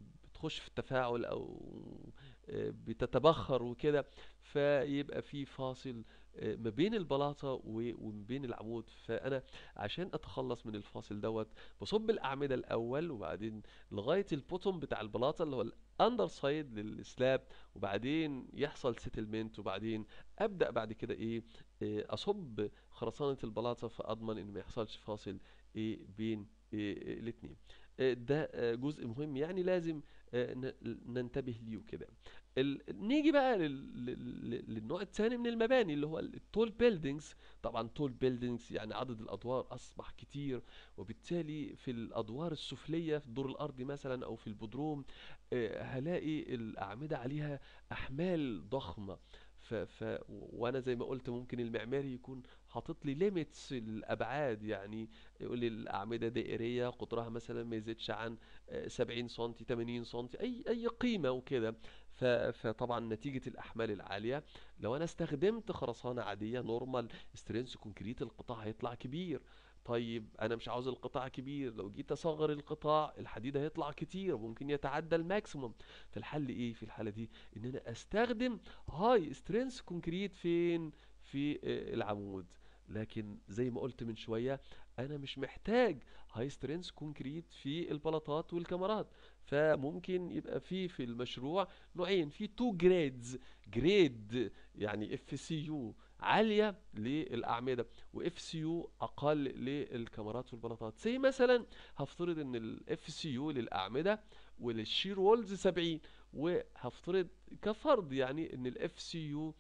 بتخش في التفاعل او آه، بتتبخر وكده فيبقى في فاصل آه، ما بين البلاطة و- وما بين العمود فأنا عشان أتخلص من الفاصل دوت بصب الأعمدة الأول وبعدين لغاية البوتوم بتاع البلاطة اللي هو الأندر سايد للسلاب وبعدين يحصل سيتلمنت وبعدين أبدأ بعد كده إيه آه، أصب خرسانة البلاطة فأضمن إن ما يحصلش فاصل إيه بين إيه الاتنين آه، ده آه، جزء مهم يعني لازم آه، ن- ننتبه ليه وكده ال... نيجي بقى لل... لل... للنوع الثاني من المباني اللي هو التول بيلدينجز طبعا تول بيلدينجز يعني عدد الادوار اصبح كتير وبالتالي في الادوار السفليه في الدور الارضي مثلا او في البدروم آه، هلاقي الاعمده عليها احمال ضخمه ف... ف... وانا زي ما قلت ممكن المعماري يكون حاطط لي ليميتس الابعاد يعني يقول لي الاعمده دائريه قطرها مثلا ما يزيدش عن آه، 70 سم 80 سم اي اي قيمه وكده ف- فطبعا نتيجه الاحمال العاليه لو انا استخدمت خرسانه عاديه نورمال سترينث كونكريت القطاع هيطلع كبير طيب انا مش عاوز القطاع كبير لو جيت اصغر القطاع الحديد هيطلع كتير ممكن يتعدى الماكسيموم فالحل ايه في الحاله دي ان انا استخدم هاي سترينث كونكريت فين في آه، العمود لكن زي ما قلت من شويه انا مش محتاج هاي سترينث كونكريت في البلاطات والكمرات فممكن يبقى في في المشروع نوعين في تو جريدز جريد يعني اف سي يو عاليه للاعمده واف سي يو اقل للكاميرات والبلاطات زي مثلا هفترض ان الاف سي يو للاعمده وللشير وولز 70 وهفترض كفرض يعني ان الاف سي يو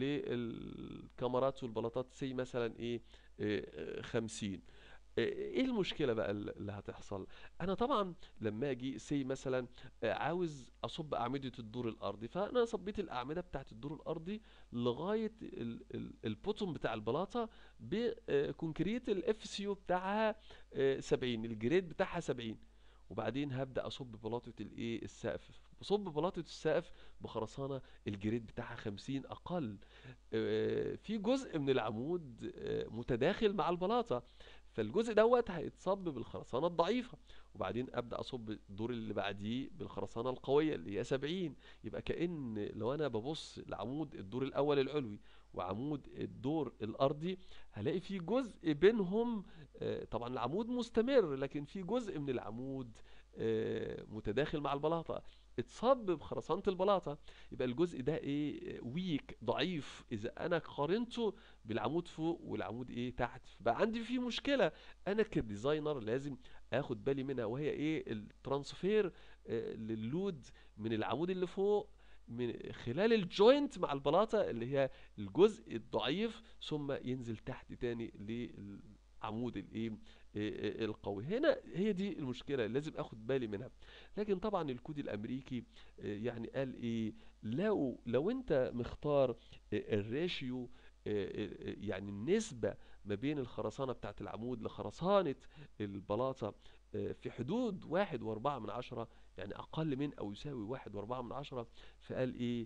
للكاميرات والبلاطات زي مثلا ايه إيه، 50 ايه المشكله بقى اللي هتحصل انا طبعا لما اجي سي مثلا آه، عاوز اصب اعمده الدور الارضي فانا صبيت الاعمده بتاعت الدور الارضي لغايه ال- ال- البوتوم بتاع البلاطه بكونكريت الاف سي يو بتاعها آه، 70 الجريد بتاعها 70 وبعدين هبدا اصب بلاطه الايه السقف بصب بلاطه السقف بخرسانه الجريد بتاعها 50 اقل آه، في جزء من العمود آه، متداخل مع البلاطه فالجزء دوت هيتصب بالخرسانه الضعيفه وبعدين ابدا اصب الدور اللي بعديه بالخرسانه القويه اللي هي 70 يبقى كأن لو انا ببص لعمود الدور الاول العلوي وعمود الدور الارضي هلاقي في جزء بينهم آه، طبعا العمود مستمر لكن في جزء من العمود آه، متداخل مع البلاطه اتصب بخرسانه البلاطه يبقى الجزء ده ايه ويك ضعيف اذا انا قارنته بالعمود فوق والعمود ايه تحت بقى عندي فيه مشكله انا كديزاينر لازم اخد بالي منها وهي ايه الترانسفير آه، لللود من العمود اللي فوق من خلال الجوينت مع البلاطه اللي هي الجزء الضعيف ثم ينزل تحت تاني للعمود الايه آه، آه، القوي هنا هي دي المشكله اللي لازم اخد بالي منها لكن طبعا الكود الامريكي آه، يعني قال ايه لو لو انت مختار آه، الريشيو آه، آه، يعني النسبة ما بين الخرسانة بتاعت العمود لخرسانة البلاطة آه، في حدود واحد واربعة من عشرة يعني أقل من أو يساوي واحد واربعة من عشرة فقال إيه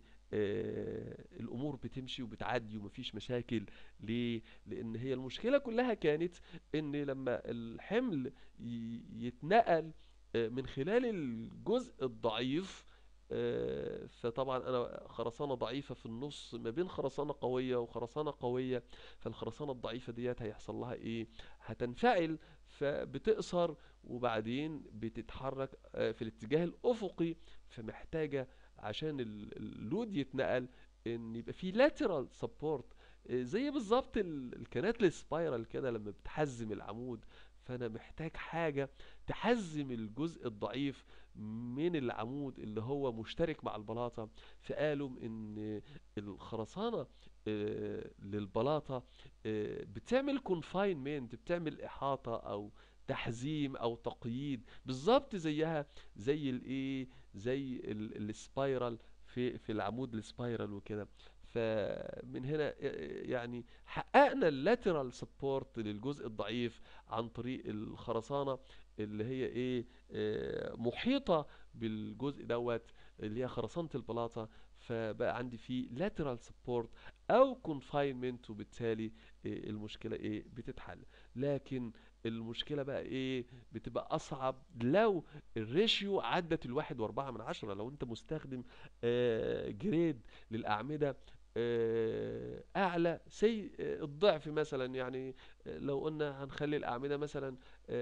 آه الأمور بتمشي وبتعدي ومفيش مشاكل ليه؟ لأن هي المشكلة كلها كانت إن لما الحمل ي- يتنقل آه، من خلال الجزء الضعيف آه، فطبعا انا خرسانه ضعيفه في النص ما بين خرسانه قويه وخرسانه قويه فالخرسانه الضعيفه ديت هيحصل لها ايه هتنفعل فبتقصر وبعدين بتتحرك آه، في الاتجاه الافقي فمحتاجه عشان ال- اللود يتنقل ان يبقى في lateral support آه، زي بالظبط ال- الكنات السبايرال كده لما بتحزم العمود فانا محتاج حاجه تحزم الجزء الضعيف من العمود اللي هو مشترك مع البلاطه فقالوا ان الخرسانه آه، للبلاطه آه، بتعمل كونفاينمنت بتعمل احاطه او تحزيم او تقييد بالظبط زيها زي الايه زي ال- السبايرال في في العمود السبايرال وكده فمن هنا يعني حققنا اللاترال سبورت للجزء الضعيف عن طريق الخرسانه اللي هي ايه آه، محيطه بالجزء دوت اللي هي خرسانه البلاطه فبقى عندي فيه lateral support او confinement وبالتالي آه، المشكله ايه بتتحل لكن المشكلة بقى ايه بتبقى اصعب لو الريشيو عدت الواحد واربعة من عشرة لو انت مستخدم آه، جريد للاعمدة آه، اعلى سي آه، الضعف مثلا يعني آه، لو قلنا هنخلي الاعمده مثلا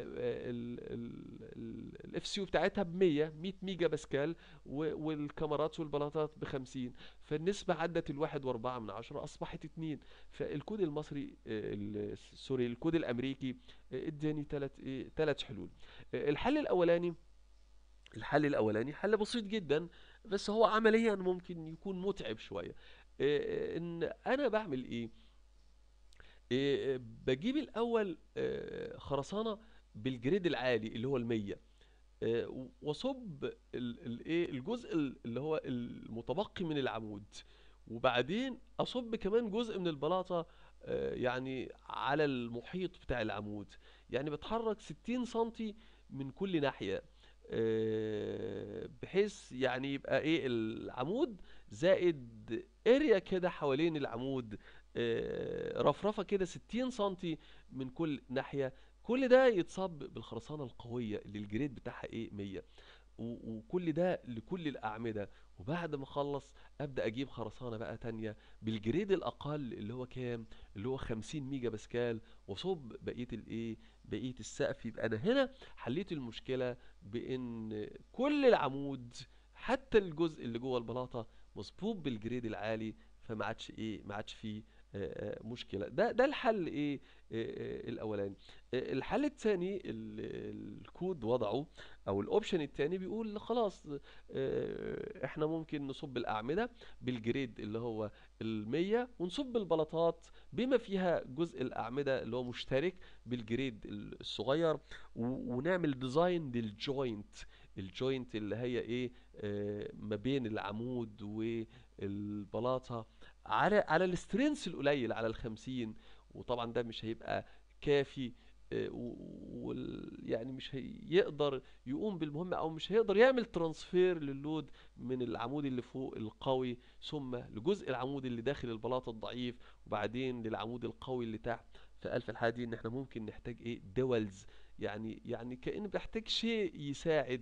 الاف سي يو بتاعتها ب 100 100 ميجا باسكال و- والكاميرات والبلاطات ب 50 فالنسبه عدت الواحد واربعة من عشرة اصبحت اتنين فالكود المصري آه، ال- سوري الكود الامريكي آه، اداني ثلاث ايه ثلاث حلول آه، الحل الاولاني الحل الاولاني حل بسيط جدا بس هو عمليا ممكن يكون متعب شويه إيه، ان انا بعمل ايه إيه، بجيب الاول آه، خرسانه بالجريد العالي اللي هو المية آه، واصب ال- ال- ايه الجزء ال- اللي هو المتبقي من العمود وبعدين اصب كمان جزء من البلاطه آه، يعني على المحيط بتاع العمود يعني بتحرك 60 سنتي من كل ناحيه آه، بحيث يعني يبقى ايه العمود زائد اريا كده حوالين العمود آه، رفرفه كده 60 سنتي من كل ناحيه كل ده يتصب بالخرسانه القويه اللي الجريد بتاعها ايه 100 و- وكل ده لكل الأعمدة وبعد ما اخلص ابدا اجيب خرسانه بقى تانية بالجريد الاقل اللي هو كام اللي هو 50 ميجا باسكال واصب بقيه الايه بقيه السقف يبقى انا هنا حليت المشكله بان كل العمود حتى الجزء اللي جوه البلاطه مصبوب بالجريد العالي فما عادش ايه ما عادش فيه آه، آه، مشكله ده ده الحل ايه آه، آه، الاولاني آه، الحل الثاني الكود وضعه او الاوبشن الثاني بيقول خلاص آه، احنا ممكن نصب الاعمده بالجريد اللي هو المية ونصب البلاطات بما فيها جزء الاعمده اللي هو مشترك بالجريد الصغير و- ونعمل ديزاين للجوينت الجوينت اللي هي ايه آه، ما بين العمود والبلاطه على على السترينث القليل على الخمسين وطبعا ده مش هيبقى كافي آه، و- وال- يعني مش هيقدر يقوم بالمهمة او مش هيقدر يعمل ترانسفير للود من العمود اللي فوق القوي ثم لجزء العمود اللي داخل البلاط الضعيف وبعدين للعمود القوي اللي تحت فقال في الحالة دي ان احنا ممكن نحتاج ايه دولز يعني يعني كأن بحتاج شيء يساعد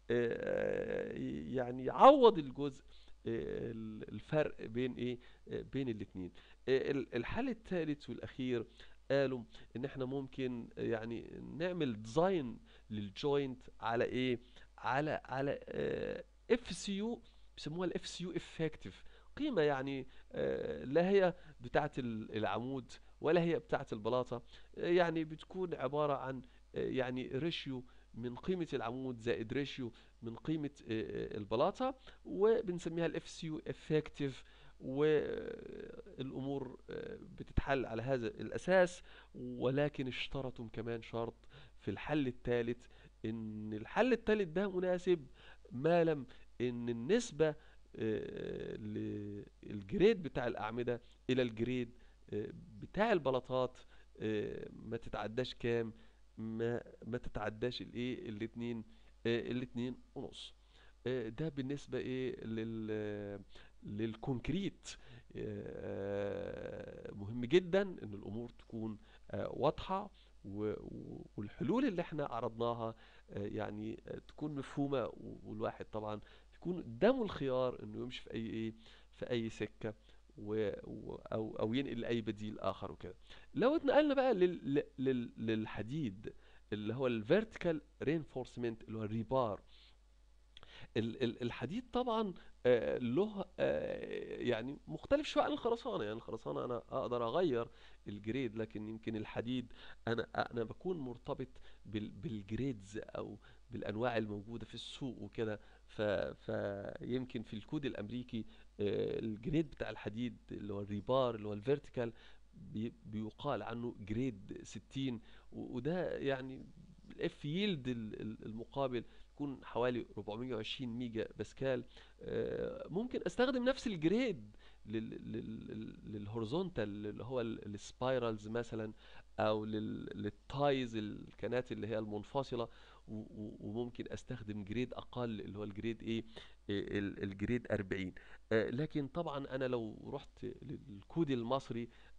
آه، يعني يعوض الجزء آه، الفرق بين ايه آه، بين الاتنين آه، ال- الحل الثالث والاخير قالوا ان احنا ممكن يعني نعمل ديزاين للجوينت على ايه على على اف سي يو بيسموها الاف سي يو افكتيف قيمه يعني آه، لا هي بتاعه ال- العمود ولا هي بتاعه البلاطه آه، يعني بتكون عباره عن آه، يعني ريشيو من قيمه العمود زائد ريشيو من قيمه آه، آه، البلاطه وبنسميها الاف سي يو افكتيف والامور آه، بتتحل على هذا الاساس ولكن اشترطوا كمان شرط في الحل الثالث ان الحل الثالث ده مناسب ما لم ان النسبة آه، للجريد بتاع الأعمدة إلى الجريد آه، بتاع البلاطات آه، ما تتعداش كام ما ما تتعداش الايه الاتنين آه، الاتنين ونص آه، ده بالنسبة ايه لل للكونكريت آه، مهم جدا ان الامور تكون آه، واضحة و- و- والحلول اللي احنا عرضناها آه، يعني آه، تكون مفهومة و- والواحد طبعا يكون قدامه الخيار انه يمشي في اي ايه في اي سكة و و او او ينقل لاي بديل اخر وكده لو اتنقلنا بقى لل لل للحديد اللي هو الفيرتيكال رينفورسمنت اللي هو الريبار ال- ال- الحديد طبعا آه، له آه، يعني مختلف شويه عن الخرسانه يعني الخرسانه انا اقدر اغير الجريد لكن يمكن الحديد انا انا بكون مرتبط بال- بالجريدز او بالانواع الموجوده في السوق وكده ف فيمكن في الكود الامريكي آه، الجريد بتاع الحديد اللي هو الريبار اللي هو الفيرتيكال بي- بيقال عنه جريد 60 و- وده يعني الاف ييلد المقابل يكون حوالي 420 ميجا باسكال آه، ممكن استخدم نفس الجريد لل- لل- للهوريزونتال اللي هو ال- السبايرالز مثلا او لل- للتايز الكنات اللي هي المنفصله و- و- وممكن استخدم جريد اقل اللي هو الجريد ايه آه، ال- الجريد 40 آه، لكن طبعا انا لو رحت للكود المصري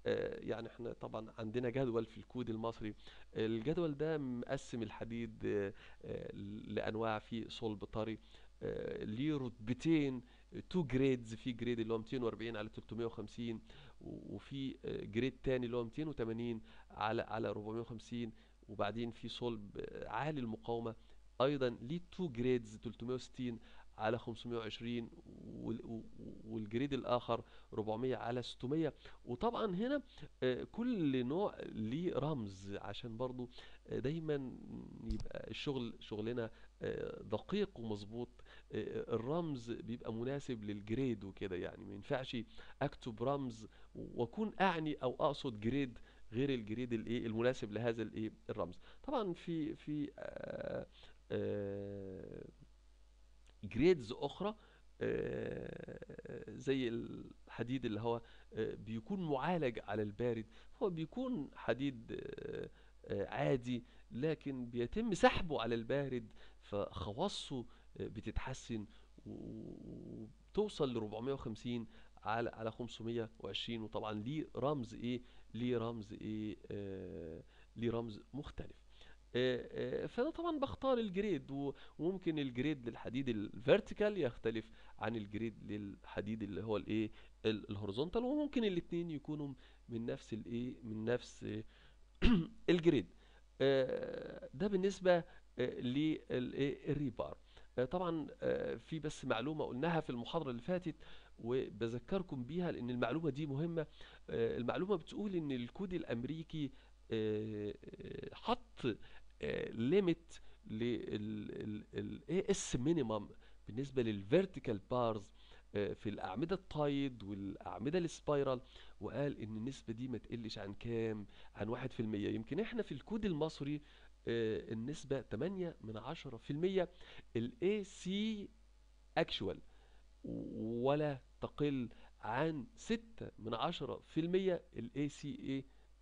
آه، يعني احنا طبعا عندنا جدول في الكود المصري الجدول ده مقسم الحديد آه، آه، لانواع في صلب طري آه، ليه رتبتين تو جريدز في جريد اللي هو 240 على 350 و- وفي آه، جريد تاني اللي هو 280 على على 450 وبعدين في صلب آه، عالي المقاومة ايضا ليه تو جريدز 360 على 520 وال- و- والجريد الاخر 400 على 600 وطبعا هنا آه، كل نوع ليه رمز عشان برضو آه، دايما يبقى الشغل شغلنا آه، دقيق ومظبوط آه، الرمز بيبقى مناسب للجريد وكده يعني ما ينفعش اكتب رمز واكون اعني او اقصد جريد غير الجريد الايه المناسب لهذا الايه الرمز طبعا في في آه، آه، جريدز اخرى آه، زي الحديد اللي هو آه، بيكون معالج على البارد هو بيكون حديد آه، آه، عادي لكن بيتم سحبه على البارد فخواصه آه، بتتحسن و- وبتوصل ل 450 على على 520 وطبعا ليه رمز ايه ليه رمز ايه آه ليه رمز مختلف آه، آه، فانا طبعا بختار الجريد و- وممكن الجريد للحديد الفيرتيكال يختلف عن الجريد للحديد اللي هو الايه ال- الهوريزونتال وممكن الاتنين يكونوا من نفس الايه من نفس الجريد آه، ده بالنسبة للريبار طبعا آه، في بس معلومة قلناها في المحاضرة اللي فاتت وبذكركم بيها لأن المعلومة دي مهمة آه، المعلومة بتقول إن الكود الأمريكي آه، آه، حط ليميت لل AS مينيمم بالنسبة للفيرتيكال بارز في الأعمدة التايد والأعمدة السبايرال وقال إن النسبة دي ما تقلش عن كام؟ عن واحد في المية يمكن احنا في الكود المصري آه، النسبة تمانية من عشرة في المية ال AC actual ولا تقل عن ستة من عشرة في المية ال ACA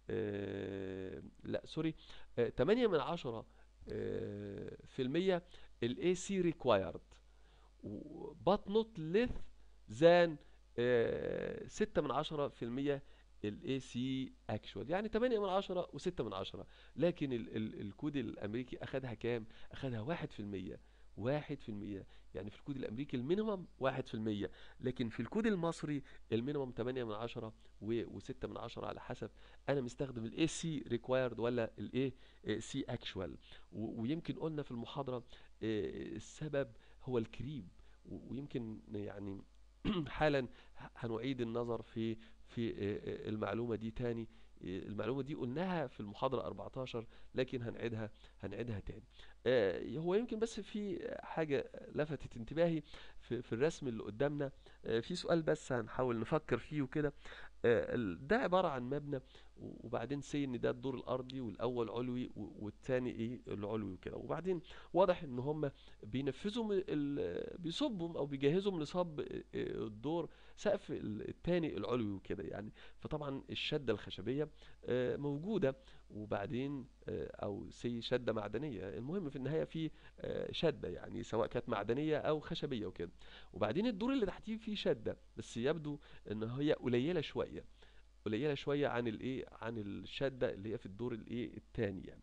آه، لا سوري آه، تمانية من عشرة آه، في المية ال AC required و- but not less than آه، ستة من عشرة في المية ال AC actual يعني تمانية من عشرة وستة من عشرة لكن ال ال الكود الأمريكي أخدها كام؟ أخدها واحد في المية واحد في المية يعني في الكود الأمريكي المينيمم واحد في المية لكن في الكود المصري المينيمم تمانية من عشرة و- وستة من عشرة على حسب أنا مستخدم ال AC required ولا ال AC actual و- ويمكن قلنا في المحاضرة آه، السبب هو الكريب و- ويمكن يعني حالا هنعيد النظر في في آه، آه، المعلومة دي تاني آه، المعلومة دي قلناها في المحاضرة 14 لكن هنعيدها هنعيدها تاني آه، هو يمكن بس في حاجة لفتت انتباهي في, في الرسم اللي قدامنا آه، في سؤال بس هنحاول نفكر فيه وكده آه، ال- ده عبارة عن مبنى و- وبعدين سي ان ده الدور الارضي والاول علوي و- والتاني ايه العلوي وكده وبعدين واضح ان هم بينفذوا من ال- بيصبوا او بيجهزوا لصب آه، الدور سقف ال- التاني العلوي وكده يعني فطبعا الشدة الخشبية آه، موجودة وبعدين آه، او سي شدة معدنية المهم في النهاية في آه، شدة يعني سواء كانت معدنية او خشبية وكده وبعدين الدور اللي تحتيه فيه شدة بس يبدو ان هي قليلة شوية قليله شويه عن الايه عن الشده اللي هي في الدور الايه التاني يعني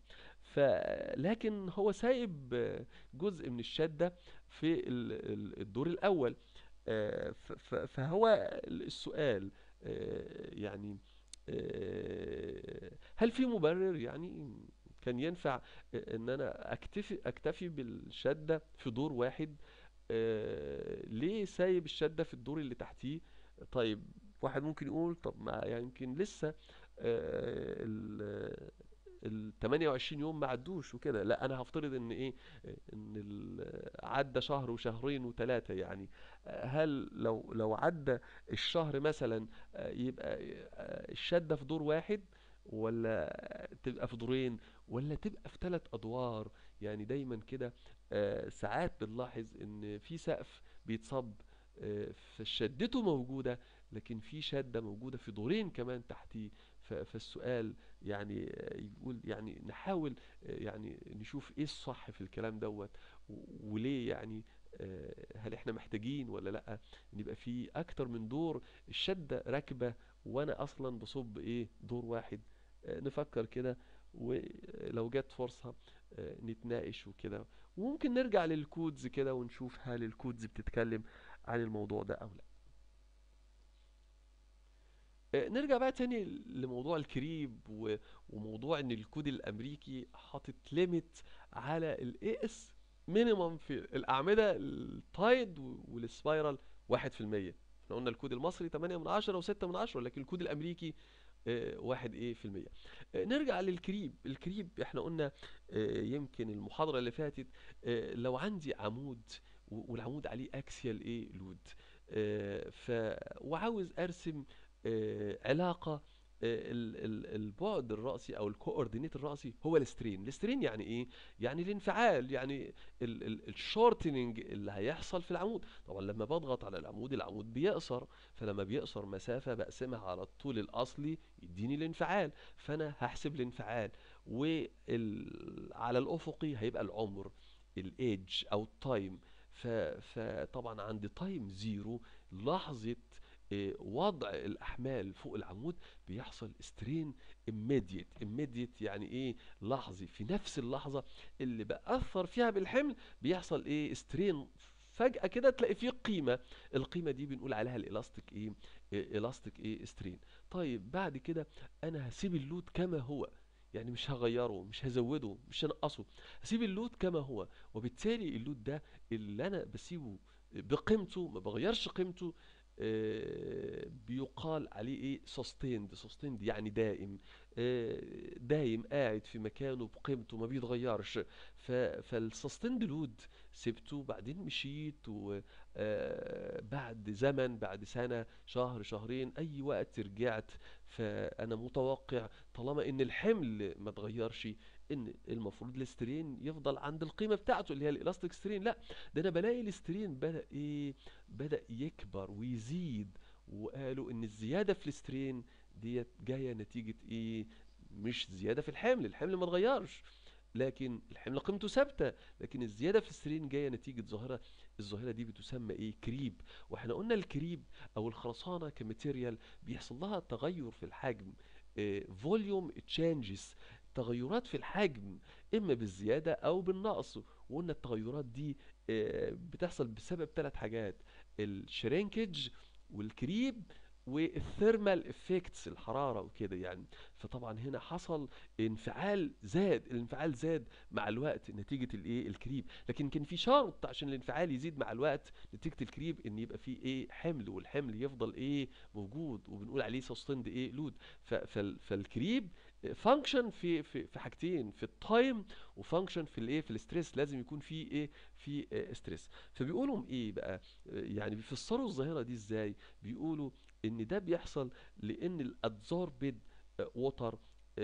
فلكن هو سايب آه، جزء من الشده في ال- ال- الدور الاول آه، ف- ف- فهو السؤال آه، يعني آه، هل في مبرر يعني كان ينفع ان انا اكتفي اكتفي بالشده في دور واحد آه، ليه سايب الشده في الدور اللي تحتيه طيب واحد ممكن يقول طب ما يعني يمكن لسه آه، ال ال 28 يوم ما عدوش وكده لا انا هفترض ان ايه ان ال- عدى شهر وشهرين وثلاثه يعني آه، هل لو لو عدى الشهر مثلا آه، يبقى آه، الشده في دور واحد ولا تبقى في دورين ولا تبقى في ثلاث ادوار يعني دايما كده آه، ساعات بنلاحظ ان في سقف بيتصب آه، فشدته موجوده لكن في شده موجوده في دورين كمان تحتيه ف- فالسؤال يعني آه، يقول يعني نحاول آه، يعني نشوف ايه الصح في الكلام دوت و- وليه يعني آه، هل احنا محتاجين ولا لا ان يبقى في اكتر من دور الشده راكبه وانا اصلا بصب ايه دور واحد آه، نفكر كده ولو جت فرصة آه، نتناقش وكده وممكن نرجع للكودز كده ونشوف هل الكودز بتتكلم عن الموضوع ده او لا آه، نرجع بقى تاني لموضوع الكريب و- وموضوع ان الكود الامريكي حاطط ليميت على الاي اس مينيمم في الاعمده التايد والسبايرال 1% احنا قلنا الكود المصري 8 من 10 و6 من 10 لكن الكود الامريكي آه، واحد ايه في المية آه، نرجع للكريب الكريب احنا قلنا آه، يمكن المحاضرة اللي فاتت آه، لو عندي عمود و- والعمود عليه اكسيال ايه لود آه، ف وعاوز ارسم آه، علاقة آه، ال- ال- البعد الرأسي او الكوردينيت الرأسي هو السترين السترين يعني ايه يعني الانفعال يعني الشورتنج اللي هيحصل في العمود طبعا لما بضغط على العمود العمود بيقصر فلما بيقصر مسافة بقسمها على الطول الأصلي يديني الانفعال فأنا هحسب الانفعال وعلى الأفقي هيبقى العمر الايدج أو التايم ف- فطبعا عند تايم زيرو لحظة آه، وضع الأحمال فوق العمود بيحصل سترين immediate immediate يعني ايه لحظي في نفس اللحظة اللي بأثر فيها بالحمل بيحصل ايه سترين فجأة كده تلاقي فيه قيمة القيمة دي بنقول عليها الالاستيك ايه الاستيك ايه سترين طيب بعد كده انا هسيب اللود كما هو يعني مش هغيره مش هزوده مش هنقصه هسيب اللود كما هو وبالتالي اللود ده اللي انا بسيبه بقيمته ما بغيرش قيمته آه، بيقال عليه ايه سستيند سستيند يعني دائم آه، دايم قاعد في مكانه بقيمته ما بيتغيرش ف فالسستيند لود سبته بعدين مشيت وبعد زمن بعد سنة شهر شهرين أي وقت رجعت فأنا متوقع طالما إن الحمل ما اتغيرش إن المفروض الاسترين يفضل عند القيمة بتاعته اللي هي الإلاستيك سترين لا ده أنا بلاقي الاسترين بدأ إيه بدأ يكبر ويزيد وقالوا إن الزيادة في الاسترين ديت جاية نتيجة إيه مش زيادة في الحمل الحمل ما اتغيرش لكن الحمل قيمته ثابته لكن الزياده في السرين جايه نتيجه ظاهره الظاهره دي بتسمى ايه كريب واحنا قلنا الكريب او الخرسانه كماتيريال بيحصل لها تغير في الحجم فوليوم تشينجز تغيرات في الحجم اما بالزياده او بالنقص وقلنا التغيرات دي آه، بتحصل بسبب ثلاث حاجات الشرينكج والكريب والثيرمال افكتس الحراره وكده يعني فطبعا هنا حصل انفعال زاد الانفعال زاد مع الوقت نتيجه الايه الكريب لكن كان في شرط عشان الانفعال يزيد مع الوقت نتيجه الكريب ان يبقى فيه ايه حمل والحمل يفضل ايه موجود وبنقول عليه سستند ايه لود ف- فال- فالكريب فانكشن في في في حاجتين في التايم وفانكشن في الايه في الاستريس لازم يكون في ايه في آه، ستريس فبيقولوا ايه بقى آه، يعني بيفسروا الظاهره دي ازاي بيقولوا ان ده بيحصل لان الادزوربد ووتر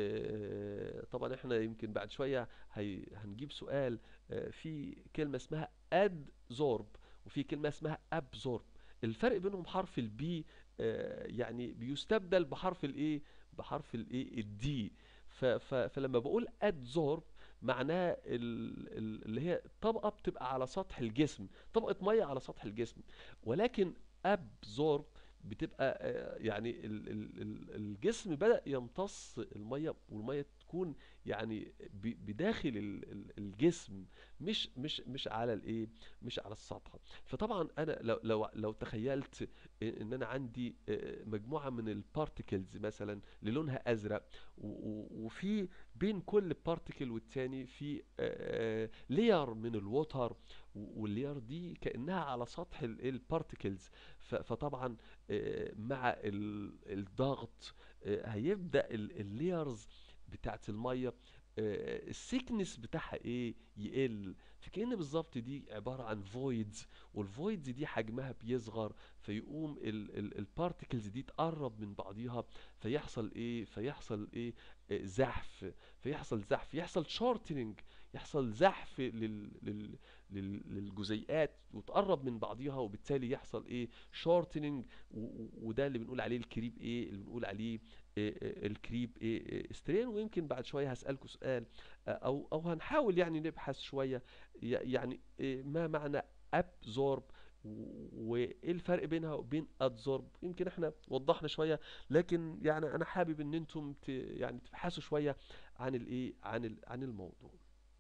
طبعا احنا يمكن بعد شويه هي هنجيب سؤال آه، في كلمه اسمها ادزورب وفي كلمه اسمها ابزورب الفرق بينهم حرف البي يعني بيستبدل بحرف الايه بحرف الايه الدي فلما بقول ادزورب معناها ال- ال- اللي هي طبقه بتبقى على سطح الجسم طبقه ميه على سطح الجسم ولكن ابزورب بتبقى آه، يعني ال- ال- ال- الجسم بدأ يمتص الميه والميه تكون يعني ب- بداخل ال- ال- الجسم مش مش مش على الايه مش على السطح فطبعا انا لو لو لو تخيلت ان انا عندي آه، مجموعه من البارتيكلز مثلا للونها ازرق و- و- وفي بين كل بارتيكل والتاني في لير من الووتر واللير دي كانها على سطح البارتيكلز فطبعا آه، مع ال- الضغط آه، هيبدأ الليرز بتاعت المية السيكنس بتاعها ايه يقل فكأن بالظبط دي عبارة عن فويدز والفويدز دي حجمها بيصغر فيقوم البارتيكلز دي تقرب من بعضيها فيحصل ايه فيحصل ايه آه، زحف فيحصل زحف يحصل شورتنج يحصل زحف لل لل لل- للجزيئات وتقرب من بعضيها وبالتالي يحصل ايه شورتنج وده اللي بنقول عليه الكريب ايه اللي بنقول عليه إيه إيه الكريب ايه إيه سترين ويمكن بعد شويه هسألكوا سؤال آه، او او هنحاول يعني نبحث شويه ي- يعني إيه ما معنى ابزورب و- وايه الفرق بينها وبين ادزورب يمكن احنا وضحنا شويه لكن يعني انا حابب ان انتم ت يعني تبحثوا شويه عن الايه عن ال- عن الموضوع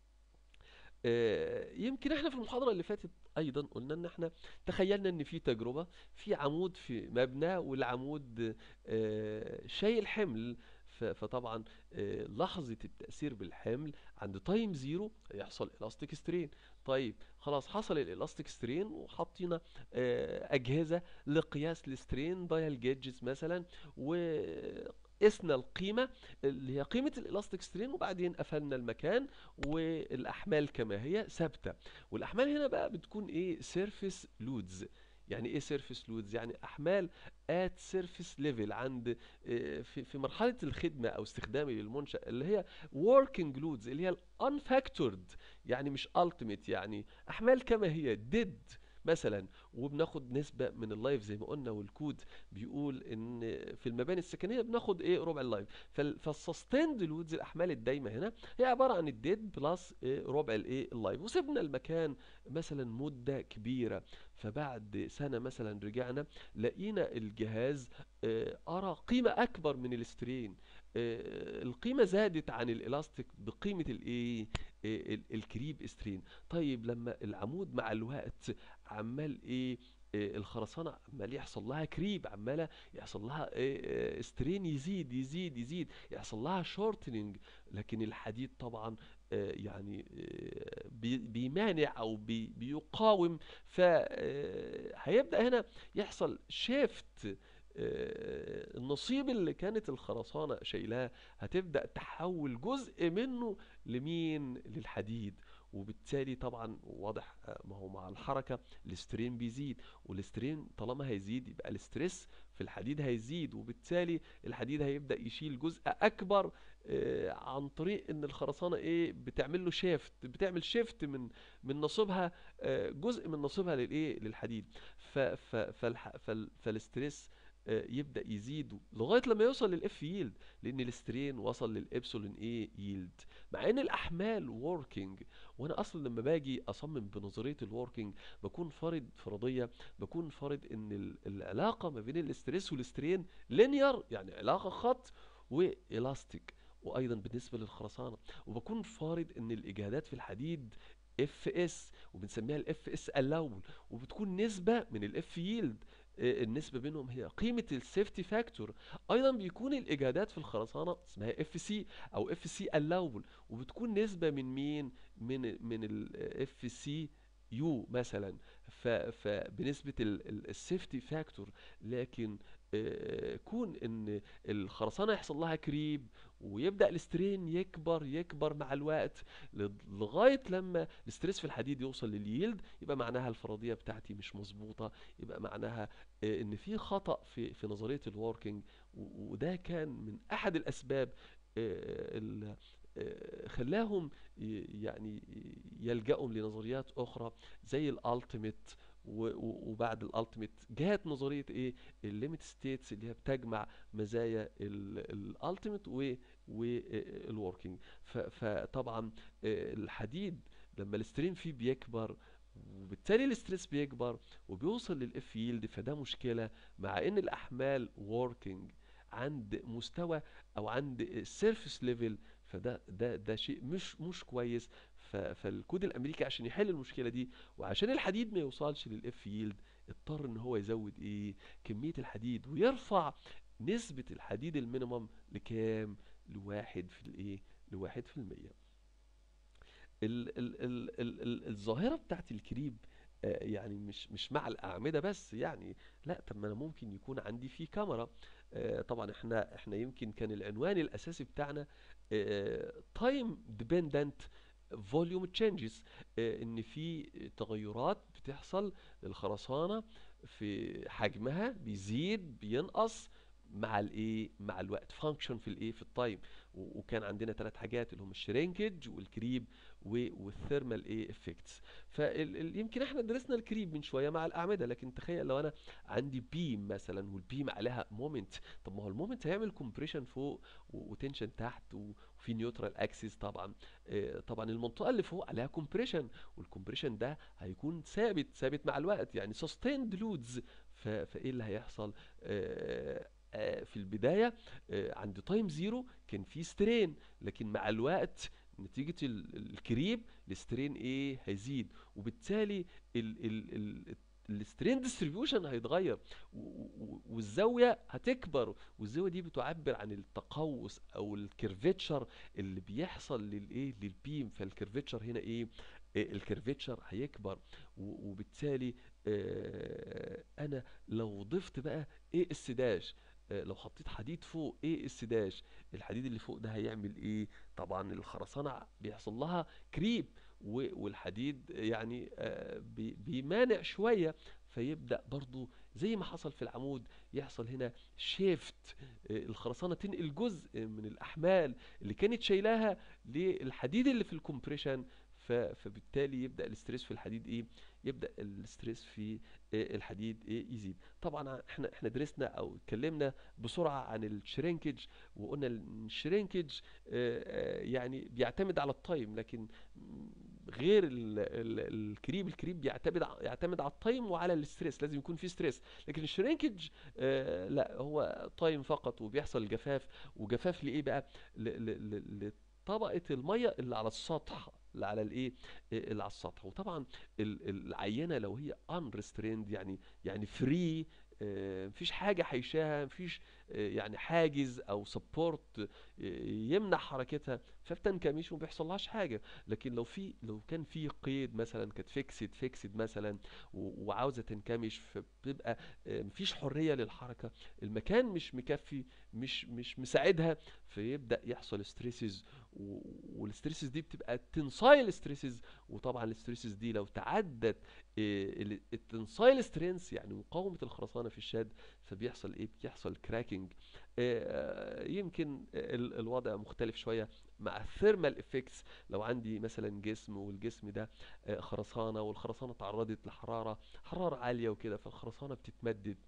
آه، يمكن احنا في المحاضرة اللي فاتت ايضا قلنا ان احنا تخيلنا ان في تجربة في عمود في مبنى والعمود آه، شايل حمل ف- فطبعا آه، لحظة التأثير بالحمل عند تايم زيرو يحصل الاستيك سترين طيب خلاص حصل الالاستيك سترين وحطينا آه، أجهزة لقياس السترين دايل جيجز مثلا وقسنا القيمة اللي هي قيمة الالاستيك سترين وبعدين قفلنا المكان والاحمال كما هي ثابته والاحمال هنا بقى بتكون ايه سيرفيس لودز يعني ايه سيرفيس لودز يعني احمال ات سيرفيس ليفل عند آه، في في مرحله الخدمه او استخدامي للمنشا اللي هي working لودز اللي هي الانفاكتورد يعني مش ultimate يعني احمال كما هي ديد مثلا وبناخد نسبة من اللايف زي ما قلنا والكود بيقول ان في المباني السكنية بناخد ايه ربع اللايف فالسستيند لودز الاحمال الدايمة هنا هي عبارة عن الديد بلس إيه ربع الايه اللايف وسيبنا المكان مثلا مدة كبيرة فبعد سنة مثلا رجعنا لقينا الجهاز آه، أرى قيمة أكبر من السترين آه، القيمة زادت عن الإلاستيك بقيمة الإيه آه، ال- الكريب سترين طيب لما العمود مع الوقت عمال إيه آه، الخرسانة عمال يحصل لها كريب عمالة يحصل لها إيه، آه، سترين يزيد يزيد يزيد يحصل لها شورتنينج لكن الحديد طبعا آه، يعني آه، بي- بيمانع او بي- بيقاوم فهيبدأ هنا يحصل شيفت النصيب اللي كانت الخرسانة شايلاه هتبدأ تحول جزء منه لمين للحديد وبالتالي طبعا واضح آه، ما هو مع الحركة الاسترين بيزيد والاسترين طالما هيزيد يبقى الاسترس في الحديد هيزيد وبالتالي الحديد هيبدأ يشيل جزء أكبر آه، عن طريق ان الخرسانة ايه بتعمل له شيفت بتعمل شيفت من من نصيبها آه، جزء من نصيبها للايه للحديد ف ف فالح فال فالاسترس آه، يبدأ يزيد لغاية لما يوصل للاف ييلد لان الاسترين وصل للابسولون ايه ييلد مع ان الاحمال ووركينج وانا اصلا لما باجي اصمم بنظريه الوركينج بكون فارض فرضيه بكون فارض ان ال- العلاقه ما بين الاسترس والسترين لينير يعني علاقه خط والاستيك وايضا بالنسبه للخرسانه وبكون فارض ان الاجهادات في الحديد اف اس وبنسميها الاف اس الاول وبتكون نسبه من الاف ييلد النسبة بينهم هي قيمة السيفتي فاكتور ايضا بيكون الاجهادات في الخرسانة اسمها اف سي او اف سي الاول وبتكون نسبة من مين من من الاف سي يو مثلا ف فبنسبة السيفتي فاكتور لكن آه، كون ان الخرسانة يحصل لها كريب ويبدأ السترين يكبر يكبر مع الوقت لد- لغاية لما الاسترس في الحديد يوصل لليلد يبقى معناها الفرضية بتاعتي مش مظبوطة يبقى معناها آه، ان في خطأ في في نظرية الوركينج و- وده كان من احد الاسباب آه، ال- آه، خلاهم ي- يعني يلجأوا لنظريات اخرى زي الالتيميت وبعد الالتيميت جاءت نظريه ايه الليميت ستيتس اللي هي بتجمع مزايا الالتيميت والوركينج فطبعا آه، الحديد لما السترين فيه بيكبر وبالتالي الاسترس بيكبر وبيوصل للاف ييلد فده مشكله مع ان الاحمال working عند مستوى او عند السيرفيس ليفل فده ده ده شيء مش مش كويس ف- فالكود الامريكي عشان يحل المشكله دي وعشان الحديد ما يوصلش للاف ييلد اضطر ان هو يزود ايه كميه الحديد ويرفع نسبه الحديد المينيمم لكام لواحد في الايه لواحد في المية ال ال ال ال ال الظاهرة بتاعت الكريب آه، يعني مش مش مع الأعمدة بس يعني لا طب ما انا ممكن يكون عندي في كاميرا آه، طبعا احنا احنا يمكن كان العنوان الأساسي بتاعنا تايم ديبندنت فوليوم تشينجز ان في تغيرات بتحصل للخرسانة في حجمها بيزيد بينقص مع الايه مع الوقت فانكشن في الايه في التايم و- وكان عندنا ثلاث حاجات اللي هم الشرينكج والكريب و- والثيرمال ايه افكتس فيمكن احنا درسنا الكريب من شويه مع الاعمده لكن تخيل لو انا عندي بيم مثلا والبيم عليها مومنت طب ما هو المومنت هيعمل كومبريشن فوق و- وتنشن تحت و- وفي نيوترال اكسس طبعا آه، طبعا المنطقه اللي فوق عليها كومبريشن والكومبريشن ده هيكون ثابت ثابت مع الوقت يعني سستيند لودز فايه اللي هيحصل آه، آه، في البدايه آه، عند تايم زيرو كان في سترين لكن مع الوقت نتيجة ال- الكريب السترين ايه هيزيد وبالتالي ال ال ال السترين ديستريبيوشن هيتغير و- و- والزاوية هتكبر والزاوية دي بتعبر عن التقوس او الكيرفيتشر اللي بيحصل للايه للبيم فالكيرفيتشر هنا ايه آه، الكيرفيتشر هيكبر و- وبالتالي آه، انا لو ضفت بقى ايه اس داش آه، لو حطيت حديد فوق ايه اس داش الحديد اللي فوق ده هيعمل ايه طبعا الخرسانة بيحصل لها كريب و- والحديد يعني آه، بي- بيمانع شوية فيبدأ برضو زي ما حصل في العمود يحصل هنا شيفت الخرسانة تنقل جزء من الأحمال اللي كانت شايلاها للحديد اللي في الكومبريشن ف- فبالتالي يبدأ الاستريس في الحديد ايه يبدأ الاستريس في آه، الحديد ايه يزيد طبعا احنا احنا درسنا او اتكلمنا بسرعة عن الشرينكج وقلنا ان الشرينكج آه، آه، يعني بيعتمد على التايم لكن غير ال ال الكريب الكريب بيعتمد ع- يعتمد على التايم وعلى الاستريس لازم يكون في ستريس لكن الشرينكج آه لا هو تايم فقط وبيحصل جفاف وجفاف لايه بقى ل- ل- ل- لطبقة المية اللي على السطح اللي على الايه آه، اللي على السطح وطبعا ال- العينة لو هي unrestrained يعني يعني فري مفيش حاجة حيشاها مفيش آه، يعني حاجز او سبورت يمنع حركتها فبتنكمش وما بيحصلهاش حاجة لكن لو في لو كان في قيد مثلا كانت فيكسد فيكسد مثلا و- وعاوزة تنكمش فبتبقى آه، مفيش حرية للحركة المكان مش مكفي مش مش مساعدها فيبدأ يحصل ستريسز والستريسز دي بتبقى تنسايل ستريسز وطبعا الستريسز دي لو تعدت التنسايل سترينث يعني مقاومة الخرسانة في الشد فبيحصل ايه بيحصل كراكنج يمكن ال- الوضع مختلف شوية مع الثيرمال افكتس لو عندي مثلا جسم والجسم ده آه، خرسانة والخرسانة تعرضت لحرارة حرارة عالية وكده فالخرسانة بتتمدد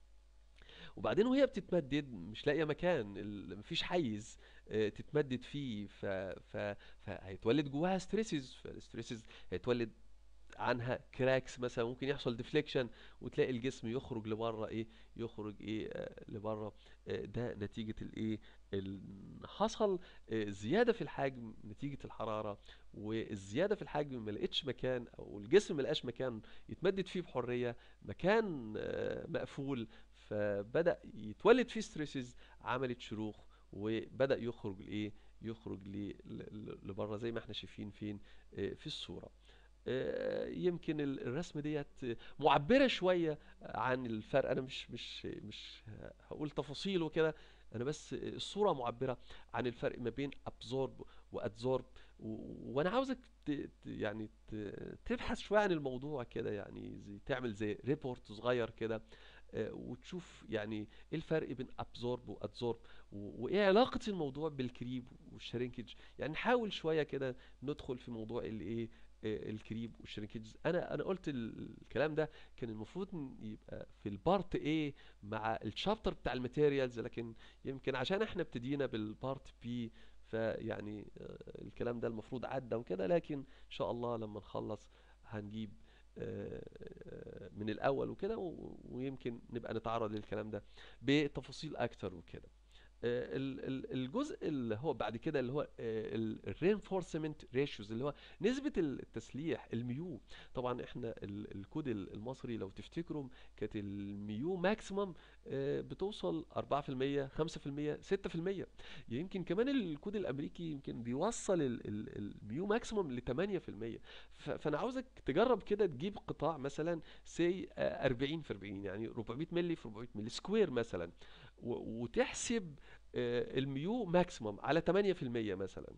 وبعدين وهي بتتمدد مش لاقيه مكان ال- مفيش حيز آه، تتمدد فيه ف... ف... فهيتولد جواها ستريسز فالستريسز هيتولد عنها كراكس مثلا ممكن يحصل ديفليكشن وتلاقي الجسم يخرج لبره ايه يخرج ايه آه لبره آه ده نتيجة الايه ال- حصل آه زيادة في الحجم نتيجة الحرارة والزيادة في الحجم ما لقيتش مكان او الجسم ما لقاش مكان يتمدد فيه بحرية مكان آه مقفول فبدأ يتولد فيه ستريسز عملت شروخ وبدأ يخرج لايه يخرج ل- ل- لبره زي ما احنا شايفين فين آه، في الصورة آه، يمكن ال- الرسم ديت معبرة شوية عن الفرق انا مش مش مش هقول تفاصيل وكده انا بس الصورة معبرة عن الفرق ما بين absorb وادزورب وانا عاوزك ت... ت- يعني ت... تبحث شوية عن الموضوع كده يعني زي تعمل زي ريبورت صغير كده آه، وتشوف يعني ايه الفرق بين ابزورب وادزورب وايه علاقة الموضوع بالكريب والشرينكج يعني نحاول شوية كده ندخل في موضوع الايه آه، الكريب والشرينكج انا انا قلت ال- الكلام ده كان المفروض إن يبقى في البارت A مع الشابتر بتاع الماتيريالز لكن يمكن عشان احنا ابتدينا بالبارت بي فيعني آه، الكلام ده المفروض عدى وكده لكن ان شاء الله لما نخلص هنجيب آه، آه، من الاول وكده و- ويمكن نبقى نتعرض للكلام ده بتفاصيل اكتر وكده آه، ال- ال- الجزء اللي هو بعد كده اللي هو الرينفورسمنت ريشيوز اللي هو نسبة التسليح الميو طبعا احنا ال- الكود ال- المصري لو تفتكروا كانت الميو ماكسيمم بتوصل 4% 5% 6% يمكن كمان الكود الامريكي يمكن بيوصل ال- ال- الميو ماكسيمم ل 8% ف- فانا عاوزك تجرب كده تجيب قطاع مثلا سي 40 في 40 يعني 400 مللي في 400 مللي سكوير مثلا و- وتحسب آه، الميو ماكسيمم على 8% مثلا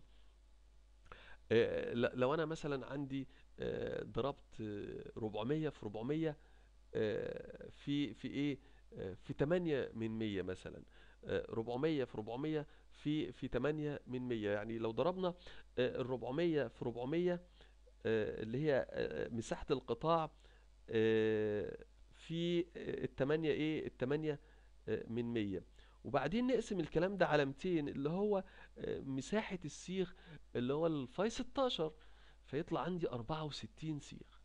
آه، ل- لو انا مثلا عندي آه، ضربت آه، 400 في 400 آه، في في ايه آه، في 8 من 100 مثلا آه، 400 في 400 في في 8 من 100 يعني لو ضربنا آه، ال 400 في 400 آه، اللي هي آه، مساحة القطاع آه، في آه، التمانية ايه التمانية آه، من مية وبعدين نقسم الكلام ده على 200 اللي هو آه، مساحة السيخ اللي هو الفاي 16 فيطلع عندي 64 سيخ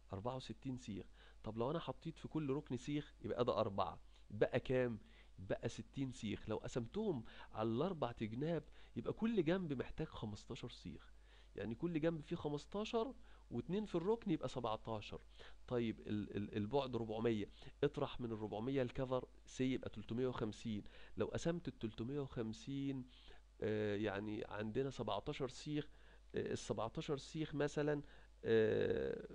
64 سيخ طب لو انا حطيت في كل ركن سيخ يبقى ده أربعة يبقى كام يبقى 60 سيخ لو قسمتهم على الأربع جناب يبقى كل جنب محتاج 15 سيخ يعني كل جنب فيه 15 واتنين في الركن يبقى 17 طيب ال ال البعد 400 اطرح من ال 400 الكفر سي يبقى 350 لو قسمت ال 350 آه يعني عندنا 17 سيخ آه ال 17 سيخ مثلا آه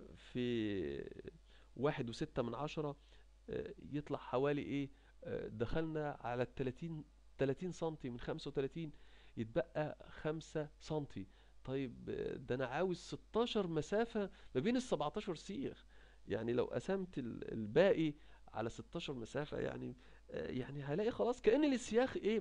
في واحد وستة من عشرة آه يطلع حوالي ايه آه دخلنا على ال 30 30 سنتي من 35 يتبقى 5 سنتي طيب آه، ده انا عاوز 16 مسافة ما بين ال 17 سيخ يعني لو قسمت ال- الباقي على 16 مسافة يعني آه، يعني هلاقي خلاص كأن السياخ ايه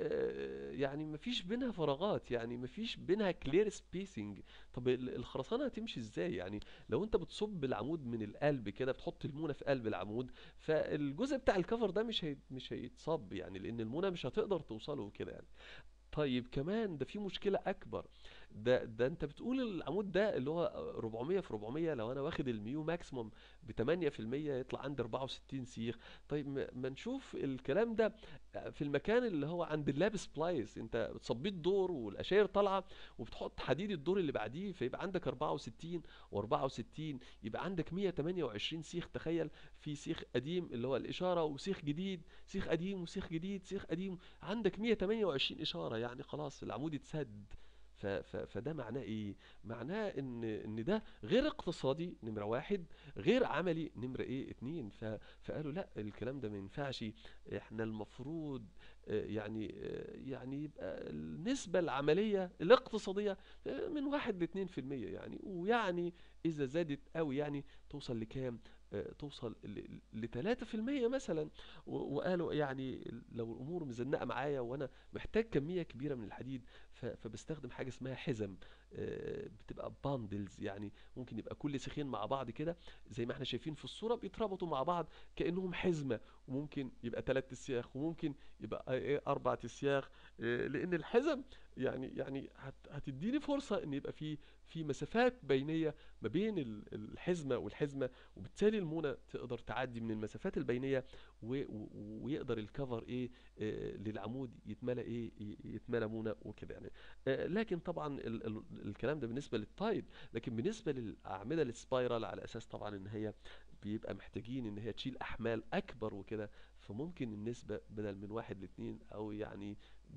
آه، يعني مفيش بينها فراغات يعني مفيش بينها كلير سبيسنج طب ال- الخرسانة هتمشي ازاي يعني لو انت بتصب العمود من القلب كده بتحط المونة في قلب العمود فالجزء بتاع الكفر ده مش هي مش هيتصب يعني لان المونة مش هتقدر توصله كده يعني طيب كمان ده في مشكلة أكبر ده ده أنت بتقول العمود ده اللي هو 400 في 400 لو أنا واخد الميو ماكسيموم ب 8% يطلع عندي 64 سيخ طيب ما ما نشوف الكلام ده في المكان اللي هو عند اللاب سبلايس أنت صبيت دور والأشاير طالعة وبتحط حديد الدور اللي بعديه فيبقى عندك 64 و64 يبقى عندك 128 سيخ تخيل في سيخ قديم اللي هو الإشارة وسيخ جديد سيخ قديم وسيخ جديد سيخ قديم عندك 128 إشارة يعني خلاص العمود اتسد ف ف فده معناه ايه معناه ان ان ده غير اقتصادي نمرة واحد غير عملي نمرة ايه اتنين ف فقالوا لا الكلام ده ما ينفعش احنا المفروض آه، يعني آه، يعني يبقى النسبة العملية الاقتصادية آه، من واحد لاتنين في المية يعني ويعني اذا زادت قوي يعني توصل لكام آه، توصل لتلاتة في المية مثلا و- وقالوا يعني لو الامور مزنقه معايا وانا محتاج كميه كبيره من الحديد ف- فبستخدم حاجه اسمها حزم آه، بتبقى باندلز يعني ممكن يبقى كل سيخين مع بعض كده زي ما احنا شايفين في الصوره بيتربطوا مع بعض كانهم حزمه وممكن يبقى ثلاث اسياخ وممكن يبقى ايه اربع اسياخ آه، لان الحزم يعني يعني هت- هتديني فرصه ان يبقى في في مسافات بينيه ما بين ال- الحزمه والحزمه وبالتالي المونه تقدر تعدي من المسافات البينيه و- و- ويقدر الكفر ايه آه، للعمود يتملى ايه ي- يتملى مونه وكده يعني آه، لكن طبعا ال ال الكلام ده بالنسبه للتايد لكن بالنسبه للاعمده السبايرال على اساس طبعا ان هي بيبقى محتاجين ان هي تشيل احمال اكبر وكده فممكن النسبه بدل من واحد لاتنين او يعني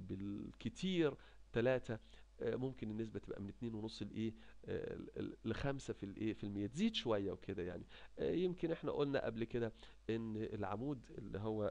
بالكتير ثلاثة ممكن النسبة تبقى من اتنين ونص لايه آه، ل- ل- لخمسة في الايه في المية تزيد شوية وكده يعني آه، يمكن احنا قلنا قبل كده ان العمود اللي هو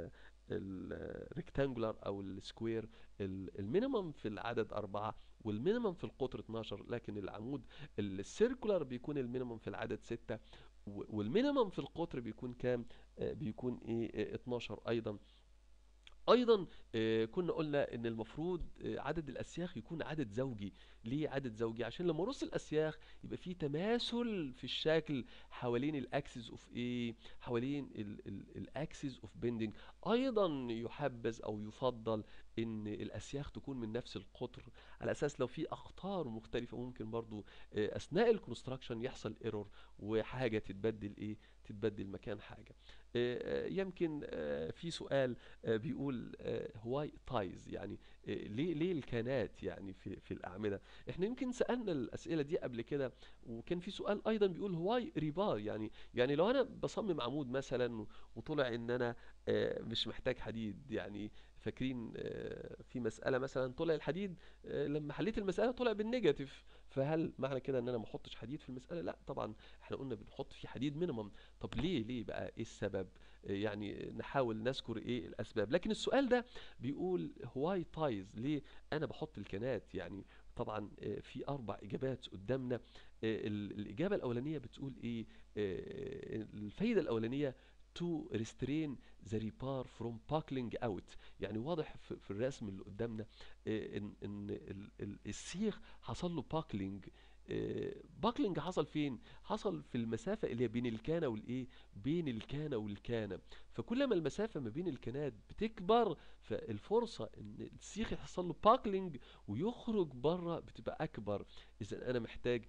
الريكتانجولار او السكوير المينيمم في العدد أربعة والمينيمم في القطر 12 لكن العمود السيركولار بيكون المينيمم في العدد ستة و- والمينيمم في القطر بيكون كام آه، بيكون ايه آه، 12 ايضا ايضا آه، كنا قلنا ان المفروض آه، عدد الاسياخ يكون عدد زوجي ليه عدد زوجي عشان لما ارص الاسياخ يبقى في تماثل في الشكل حوالين الاكسس اوف ايه حوالين الاكسس اوف بيندنج ايضا يحبذ او يفضل ان الاسياخ تكون من نفس القطر على اساس لو في اقطار مختلفه ممكن برضو آه، اثناء الكونستراكشن يحصل ايرور وحاجه تتبدل ايه تتبدل مكان حاجه آه، آه، يمكن آه، في سؤال آه، بيقول هواي تايز يعني آه، ليه ليه الكانات يعني في في الاعمده احنا يمكن سالنا الاسئله دي قبل كده وكان في سؤال ايضا بيقول هواي ريبار يعني يعني لو انا بصمم عمود مثلا وطلع ان انا آه، مش محتاج حديد يعني فاكرين آه، في مساله مثلا طلع الحديد آه، لما حليت المساله طلع بالنيجاتيف فهل معنى كده ان انا ما احطش حديد في المساله لا طبعا احنا قلنا بنحط فيه حديد مينيمم طب ليه ليه بقى ايه السبب آه، يعني نحاول نذكر ايه الاسباب لكن السؤال ده بيقول هواي تايز ليه انا بحط الكنات يعني طبعا آه، في اربع اجابات قدامنا آه، ال- الاجابه الاولانيه بتقول ايه آه، الفايده الاولانيه to restrain the rebar from buckling out يعني واضح في في الرسم اللي قدامنا آه، ان ان ال- ال- السيخ حصل له باكلينج باكلينج حصل فين حصل في المسافه اللي هي بين الكانه والايه بين الكانه والكانه فكل ما المسافه ما بين الكانات بتكبر فالفرصه ان السيخ يحصل له باكلينج ويخرج بره بتبقى اكبر اذا انا محتاج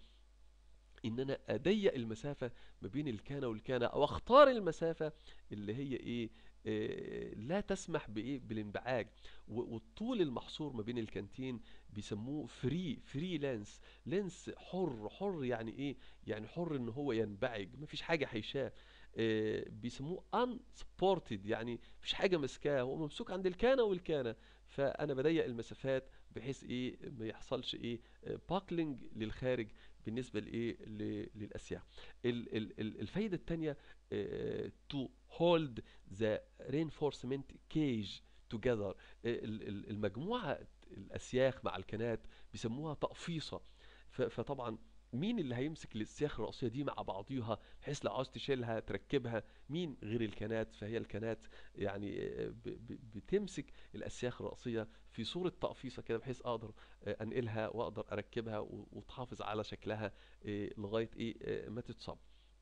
ان انا اضيق المسافه ما بين الكانه والكانه او اختار المسافه اللي هي ايه آه، لا تسمح بايه بالانبعاج و- والطول المحصور ما بين الكانتين بيسموه فري فري لانس لانس حر حر يعني ايه يعني حر ان هو ينبعج مفيش حاجه حيشاه آه، بيسموه ان سبورتد يعني مفيش حاجه ماسكاه هو ممسوك عند الكانه والكانه فانا بضيق المسافات بحيث ايه ما يحصلش ايه باكلينج للخارج بالنسبه لايه ل- للاسياخ ال- ال- ال- الفايده الثانيه تو هولد ذا reinforcement cage together ال- ال- المجموعه الاسياخ مع الكنات بيسموها تقفيصه ف- فطبعا مين اللي هيمسك الاسياخ الرئيسيه دي مع بعضيها بحيث لو عاوز تشيلها تركبها مين غير الكنات فهي الكنات يعني آه، ب- ب- بتمسك الاسياخ الرئيسيه في صوره تقفيصه كده بحيث اقدر آه، انقلها واقدر اركبها و- وتحافظ على شكلها آه، لغايه ايه آه، ما تتصب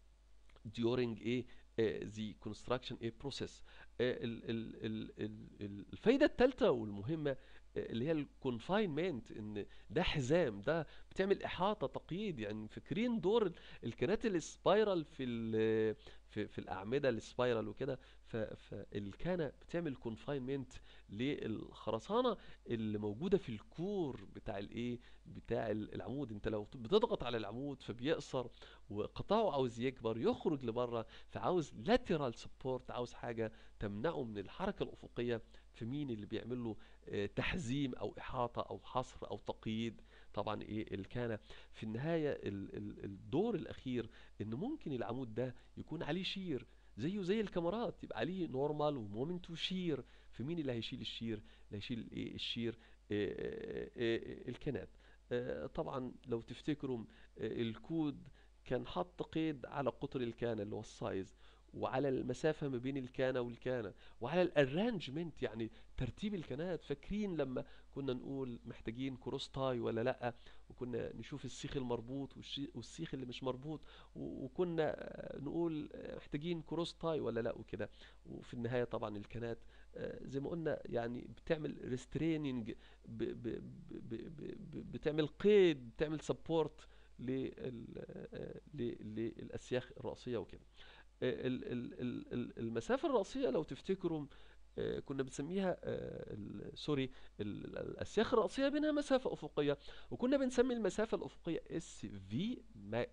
during ايه آه، the construction ايه process آه، ال- ال- ال- ال- ال- الفايده الثالثه والمهمه آه، اللي هي الكونفاينمنت ان ده حزام ده بتعمل احاطه تقييد يعني فاكرين دور ال- الكنات السبايرال في ال- في في الاعمده السبايرال وكده ف- فالكنه بتعمل كونفاينمنت للخرسانه اللي موجوده في الكور بتاع الايه بتاع ال- العمود انت لو بتضغط على العمود فبيقصر وقطاعه عاوز يكبر يخرج لبره فعاوز lateral support عاوز حاجه تمنعه من الحركه الافقيه في مين اللي بيعمل له آه، تحزيم او احاطه او حصر او تقييد طبعا ايه الكانه في النهايه ال- ال- الدور الاخير ان ممكن العمود ده يكون عليه شير زيه زي الكاميرات يبقى عليه نورمال ومومنت وشير في مين اللي هيشيل الشير اللي هيشيل ايه الشير آه، آه، آه، الكنات آه، طبعا لو تفتكروا آه، الكود كان حط قيد على قطر الكانه اللي هو السايز وعلى المسافه ما بين الكانه والكانه وعلى الارانجمنت يعني ترتيب الكنات فاكرين لما كنا نقول محتاجين كروس تاي ولا لا وكنا نشوف السيخ المربوط والشي- والسيخ اللي مش مربوط و- وكنا آه، نقول آه، محتاجين كروس تاي ولا لا وكده وفي النهايه طبعا الكنات آه، زي ما قلنا يعني بتعمل ريستريننج بتعمل قيد بتعمل سبورت للاسياخ الرأسية وكده ال- ال- ال- ال- المسافة الرأسية لو تفتكروا آه، كنا بنسميها آه، ال- سوري ال- الأسياخ الرأسية بينها مسافة أفقية وكنا بنسمي المسافة الأفقية اس في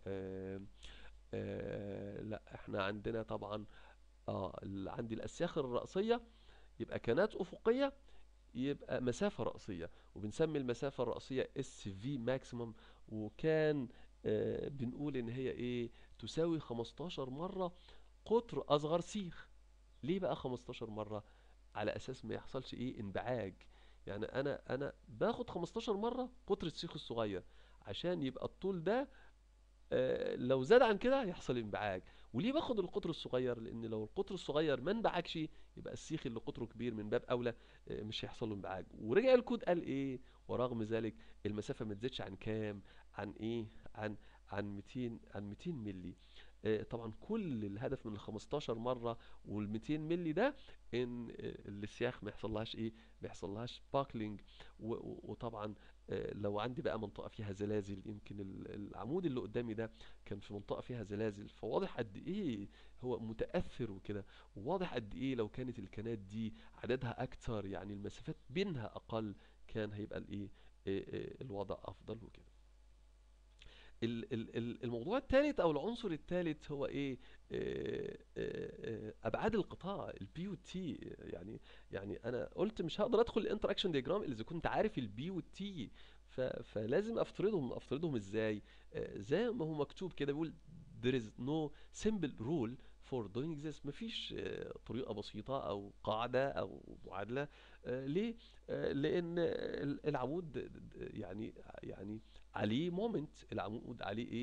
لا احنا عندنا طبعا اه ال- عندي الأسياخ الرأسية يبقى كانات أفقية يبقى مسافة رأسية وبنسمي المسافة الرأسية اس في ماكسيمم وكان آه، بنقول ان هي ايه تساوي 15 مرة قطر اصغر سيخ ليه بقى 15 مرة على اساس ما يحصلش ايه انبعاج يعني انا انا باخد 15 مرة قطر السيخ الصغير عشان يبقى الطول ده آه، لو زاد عن كده هيحصل انبعاج وليه باخد القطر الصغير لان لو القطر الصغير ما انبعجش يبقى السيخ اللي قطره كبير من باب اولى آه، مش هيحصل له انبعاج ورجع الكود قال ايه ورغم ذلك المسافه ما تزيدش عن كام عن ايه عن عن 200 عن 200 ملي آه، طبعا كل الهدف من ال 15 مره وال 200 ملي ده ان آه، السياخ ما يحصلهاش ايه ما يحصلهاش باكلينج وطبعا آه، لو عندي بقى منطقه فيها زلازل يمكن ال- العمود اللي قدامي ده كان في منطقه فيها زلازل فواضح قد ايه هو متاثر وكده وواضح قد ايه لو كانت الكنات دي عددها اكتر يعني المسافات بينها اقل كان هيبقى الايه آه، آه، الوضع افضل وكده ال- ال- ال- الموضوع الثالث او العنصر الثالث هو ايه آه، آه، آه، ابعاد القطاع البي والتي يعني يعني انا قلت مش هقدر ادخل الانتر اكشن دياجرام الا اذا كنت عارف البي والتي فلازم افترضهم افترضهم ازاي آه، زي ما هو مكتوب كده بيقول there is no simple rule for doing this مفيش آه، طريقة بسيطة أو قاعدة أو معادلة آه، ليه؟ آه، لأن ال- العمود د- د- يعني يعني عليه مومنت العمود عليه إيه؟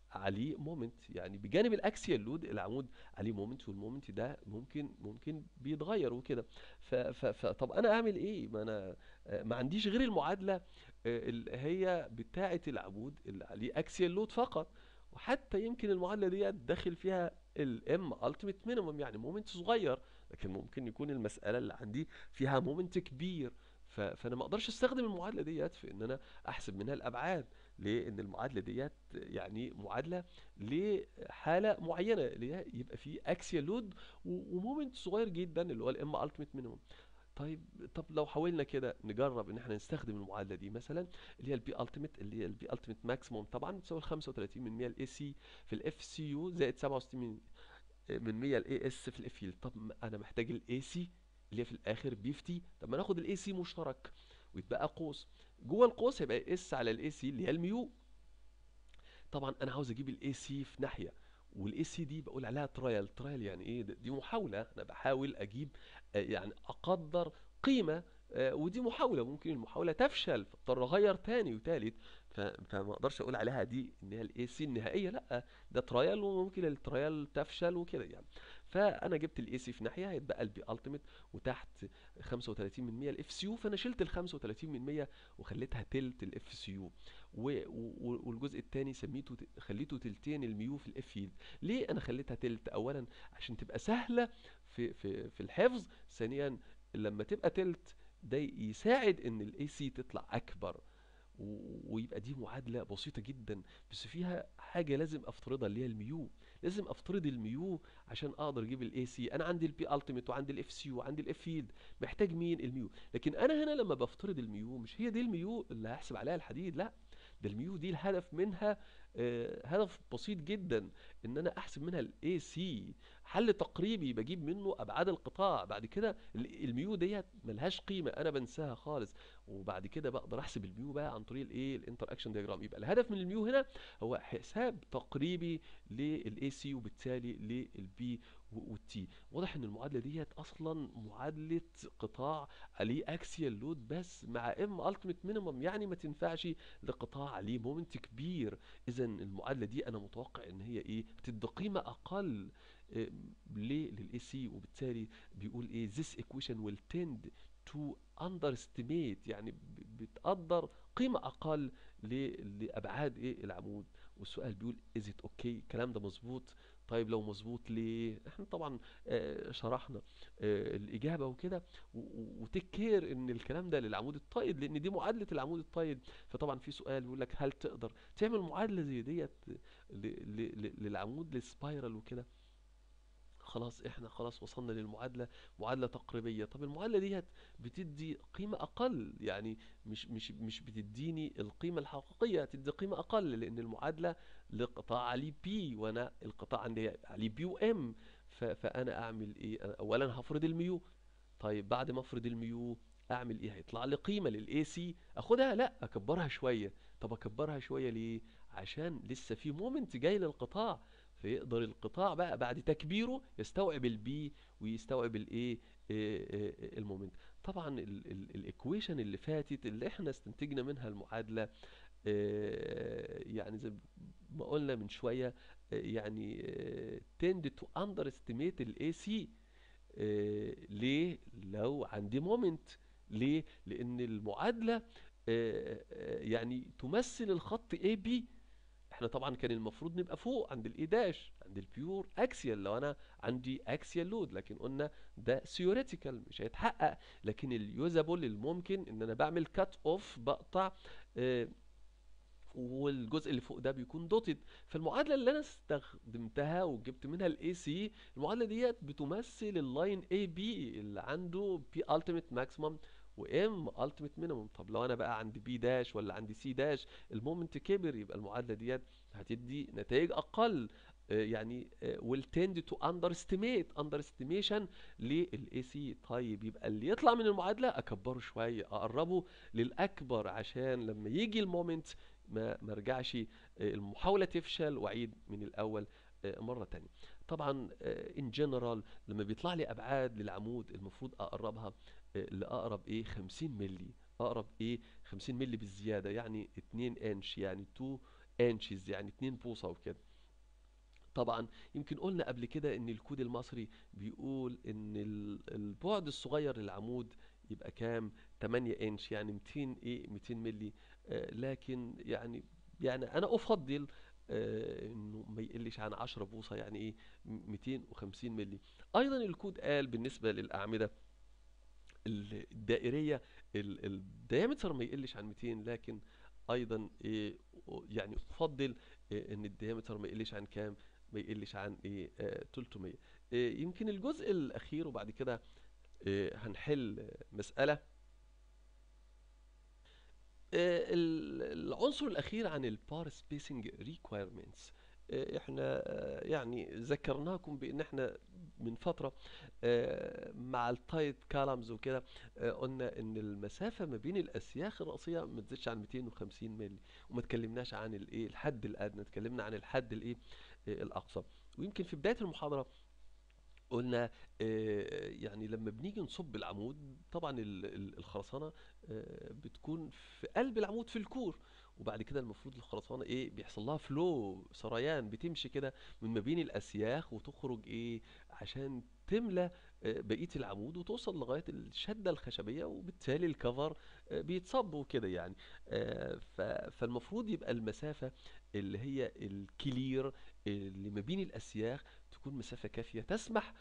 عليه مومنت يعني بجانب الاكسيال لود العمود عليه مومنت والمومنت ده ممكن ممكن بيتغير وكده ف- ف- ف- طب انا اعمل ايه ما انا آه، ما عنديش غير المعادله آه، اللي هي بتاعه العمود اللي عليه اكسيال لود فقط وحتى يمكن المعادله دي داخل فيها الام التيميت مينيمم يعني مومنت صغير لكن ممكن يكون المساله اللي عندي فيها مومنت كبير ف- فانا ما اقدرش استخدم المعادله ديت في ان انا احسب منها الابعاد ليه ان المعادله ديت يعني معادله لحاله معينه اللي هي يبقى فيه اكسيال لود ومومنت صغير جدا اللي هو الام التيميت مينيمم طيب طب لو حاولنا كده نجرب ان احنا نستخدم المعادله دي مثلا اللي هي البي التيميت اللي هي البي التيميت ماكسيموم طبعا بتساوي 35 من 100 الاي سي في الاف سي يو زائد 67 من من 100 الاي اس في الاف طب ما انا محتاج الاي سي اللي هي في الاخر بي في تي طب ما ناخد الاي سي مشترك ويتبقى قوس جوه القوس هيبقى اس على الاي سي اللي هي الميو طبعا انا عاوز اجيب الاي سي في ناحيه والاي سي دي بقول عليها ترايل ترايل يعني ايه ده- دي محاوله انا بحاول اجيب آه، يعني اقدر قيمه آه، ودي محاوله ممكن المحاوله تفشل فاضطر اغير تاني وتالت ف- فما اقدرش اقول عليها دي ان هي الاي سي النهائيه لا ده ترايل وممكن الترايل تفشل وكده يعني فانا جبت الاي سي في ناحيه هيتبقى البي التيميت وتحت 35 من 100 الاف سي يو فانا شلت ال 35 من 100 وخليتها تلت الاف سي يو والجزء الثاني سميته ت- خليته تلتين الميو في الاف فيلد ليه انا خليتها تلت اولا عشان تبقى سهله في في في الحفظ ثانيا لما تبقى تلت ده يساعد ان الاي سي تطلع اكبر و- ويبقى دي معادله بسيطه جدا بس فيها حاجه لازم افترضها اللي هي الميو لازم افترض الميو عشان اقدر اجيب الاي سي انا عندي البي التيميت وعندي الاف سي وعندي الاف فيلد محتاج مين الميو لكن انا هنا لما بفترض الميو مش هي دي الميو اللي هحسب عليها الحديد لا ده الميو دي الهدف منها آه، هدف بسيط جدا ان انا احسب منها الاي سي حل تقريبي بجيب منه ابعاد القطاع بعد كده ال- الميو ديت ملهاش قيمه انا بنساها خالص وبعد كده بقدر احسب الميو بقى عن طريق الايه الانتر اكشن دياجرام يبقى الهدف من الميو هنا هو حساب تقريبي للاي سي وبالتالي للبي والتي واضح ان المعادله ديت اصلا معادله قطاع عليه اكسيال لود بس مع ام التيميت مينيمم يعني ما تنفعش لقطاع عليه مومنت كبير اذا المعادله دي انا متوقع ان هي ايه بتدي قيمه اقل آه، ليه للاي سي وبالتالي بيقول ايه this equation will tend to underestimate يعني ب- بتقدر قيمه اقل ل- لابعاد ايه العمود والسؤال بيقول is it okay الكلام ده مظبوط طيب لو مظبوط ليه احنا طبعا آه، شرحنا آه، الاجابه وكده وتك كير ان الكلام ده للعمود الطايد لان دي معادله العمود الطايد فطبعا في سؤال بيقول لك هل تقدر تعمل معادله زي ديت ل- ل- ل- للعمود للسبايرال وكده خلاص احنا خلاص وصلنا للمعادله معادله تقريبيه طب المعادله ديت بتدي قيمه اقل يعني مش مش مش بتديني القيمه الحقيقيه تدي قيمه اقل لان المعادله لقطاع عليه بي وانا القطاع عندي عليه بي وام فانا اعمل ايه أنا اولا هفرض الميو طيب بعد ما افرض الميو اعمل ايه هيطلع لي قيمه للاي سي اخدها لا اكبرها شويه طب اكبرها شويه ليه عشان لسه في مومنت جاي للقطاع فيقدر القطاع بقى بعد تكبيره يستوعب البي ويستوعب الايه المومنت طبعا الايكويشن اللي فاتت اللي احنا استنتجنا منها المعادله آه، يعني زي ما قلنا من شويه آه، يعني آه، tend to underestimate ال AC آه، ليه لو عندي مومنت ليه لان المعادله آه، آه، يعني تمثل الخط AB احنا طبعا كان المفروض نبقى فوق عند الاي داش عند البيور اكسيال لو انا عندي اكسيال لود لكن قلنا ده ثيوريتيكال مش هيتحقق لكن اليوزابل الممكن ان انا بعمل كات اوف بقطع آه، والجزء اللي فوق ده بيكون دوتد فالمعادله اللي انا استخدمتها وجبت منها الاي سي المعادله ديت بتمثل اللاين اي بي اللي عنده بي التيميت ماكسيمم وام التيميت مينيمم طب لو انا بقى عندي بي داش ولا عندي سي داش المومنت كبر يبقى المعادله ديت هتدي نتائج اقل آه، يعني آه، will tend to underestimate underestimation للاي سي طيب يبقى اللي يطلع من المعادله اكبره شويه اقربه للاكبر عشان لما يجي المومنت ما ما ارجعش آه، المحاوله تفشل واعيد من الاول آه، مره تانية طبعا ان جنرال لما بيطلع لي ابعاد للعمود المفروض اقربها آه، لاقرب ايه 50 ملي اقرب ايه 50 ملي بالزياده يعني 2 انش يعني 2 انشز يعني 2 بوصة وكده طبعا يمكن قلنا قبل كده ان الكود المصري بيقول ان ال- البعد الصغير للعمود يبقى كام 8 انش يعني 200 ايه 200 ملي آه لكن يعني يعني انا افضل آه انه ما يقلش عن 10 بوصة يعني ايه 250 ملي ايضا الكود قال بالنسبة للاعمدة ال- الدائرية ال- الديامتر ما يقلش عن 200 لكن ايضا إيه يعني افضل إيه ان الديامتر ما يقلش عن كام ما يقلش عن ايه آه 300 إيه يمكن الجزء الاخير وبعد كده إيه هنحل مسألة آه، ال- العنصر الأخير عن البار سبيسنج ريكويرمنتس احنا آه، يعني ذكرناكم بان احنا من فترة آه، مع التايت كالمز وكده آه، قلنا ان المسافة ما بين الاسياخ الرئيسية ما تزيدش عن 250 مللي وما تكلمناش عن الايه الحد الادنى اتكلمنا عن الحد الايه آه، الاقصى ويمكن في بداية المحاضرة قلنا آه، يعني لما بنيجي نصب العمود طبعا ال- ال- الخرسانة آه، بتكون في قلب العمود في الكور وبعد كده المفروض الخرسانة ايه بيحصل لها فلو سريان بتمشي كده من ما بين الاسياخ وتخرج ايه عشان تملى آه، بقية العمود وتوصل لغاية الشدة الخشبية وبالتالي الكفر آه، بيتصب وكده يعني آه، ف- فالمفروض يبقى المسافة اللي هي الكلير اللي ما بين الاسياخ تكون مسافة كافية تسمح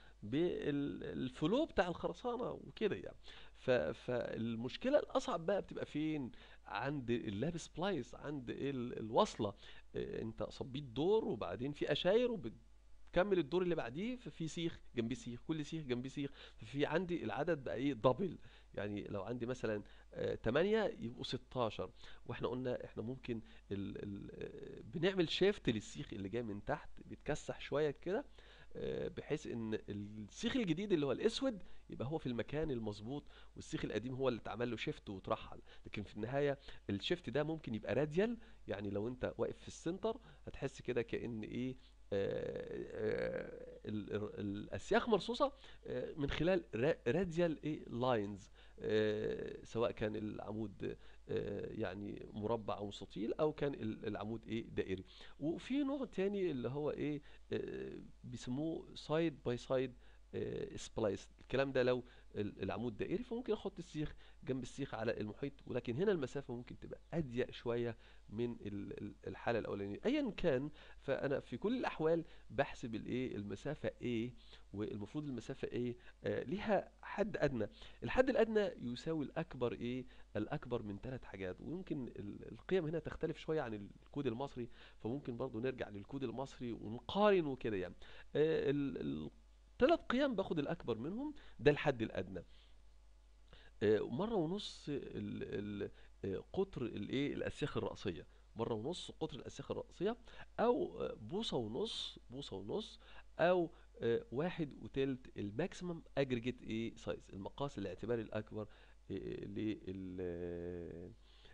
بالفلو بتاع الخرسانة وكده يعني ف... فالمشكلة الأصعب بقى بتبقى فين عند اللاب سبلايس عند ال- الوصلة إيه، انت صبيت دور وبعدين في أشاير وبتكمل الدور اللي بعديه ففي سيخ جنبيه سيخ كل سيخ جنبيه سيخ ففي عندي العدد بقى ايه دبل يعني لو عندي مثلا 8 يبقوا 16 واحنا قلنا احنا ممكن ال ال آه، بنعمل شيفت للسيخ اللي جاي من تحت بيتكسح شوية كده آه، بحيث ان السيخ الجديد اللي هو الاسود يبقى هو في المكان المظبوط والسيخ القديم هو اللي اتعمل له شيفت وترحل لكن في النهايه الشيفت ده ممكن يبقى راديال يعني لو انت واقف في السنتر هتحس كده كأن ايه آه، آه، ال- ال- الاسياخ مرصوصه آه، من خلال راديال ايه لاينز سواء كان العمود آه، يعني مربع او مستطيل او كان ال- العمود ايه دائري وفي نوع تاني اللي هو ايه آه، بيسموه سايد باي سايد سبلايس الكلام ده لو ال- العمود دائري فممكن احط السيخ جنب السيخ على المحيط ولكن هنا المسافة ممكن تبقى اضيق شوية من ال- ال- الحالة الاولانية ايا كان فانا في كل الاحوال بحسب الايه المسافة ايه والمفروض المسافة ايه آه ليها حد ادنى الحد الادنى يساوي الاكبر ايه الاكبر من ثلاث حاجات ويمكن ال- القيم هنا تختلف شوية عن الكود المصري فممكن برضو نرجع للكود المصري ونقارن وكده يعني آه، ال- ال- ثلاث قيم باخد الاكبر منهم ده الحد الادنى آه، مرة ونص ال- ال- آه، قطر الايه الاسياخ الرأسية مرة ونص قطر الاسياخ الرأسية او آه، بوصة ونص بوصة ونص او آه، واحد وتلت الماكسيمم اجريجيت ايه سايز المقاس الاعتباري الاكبر آه، لل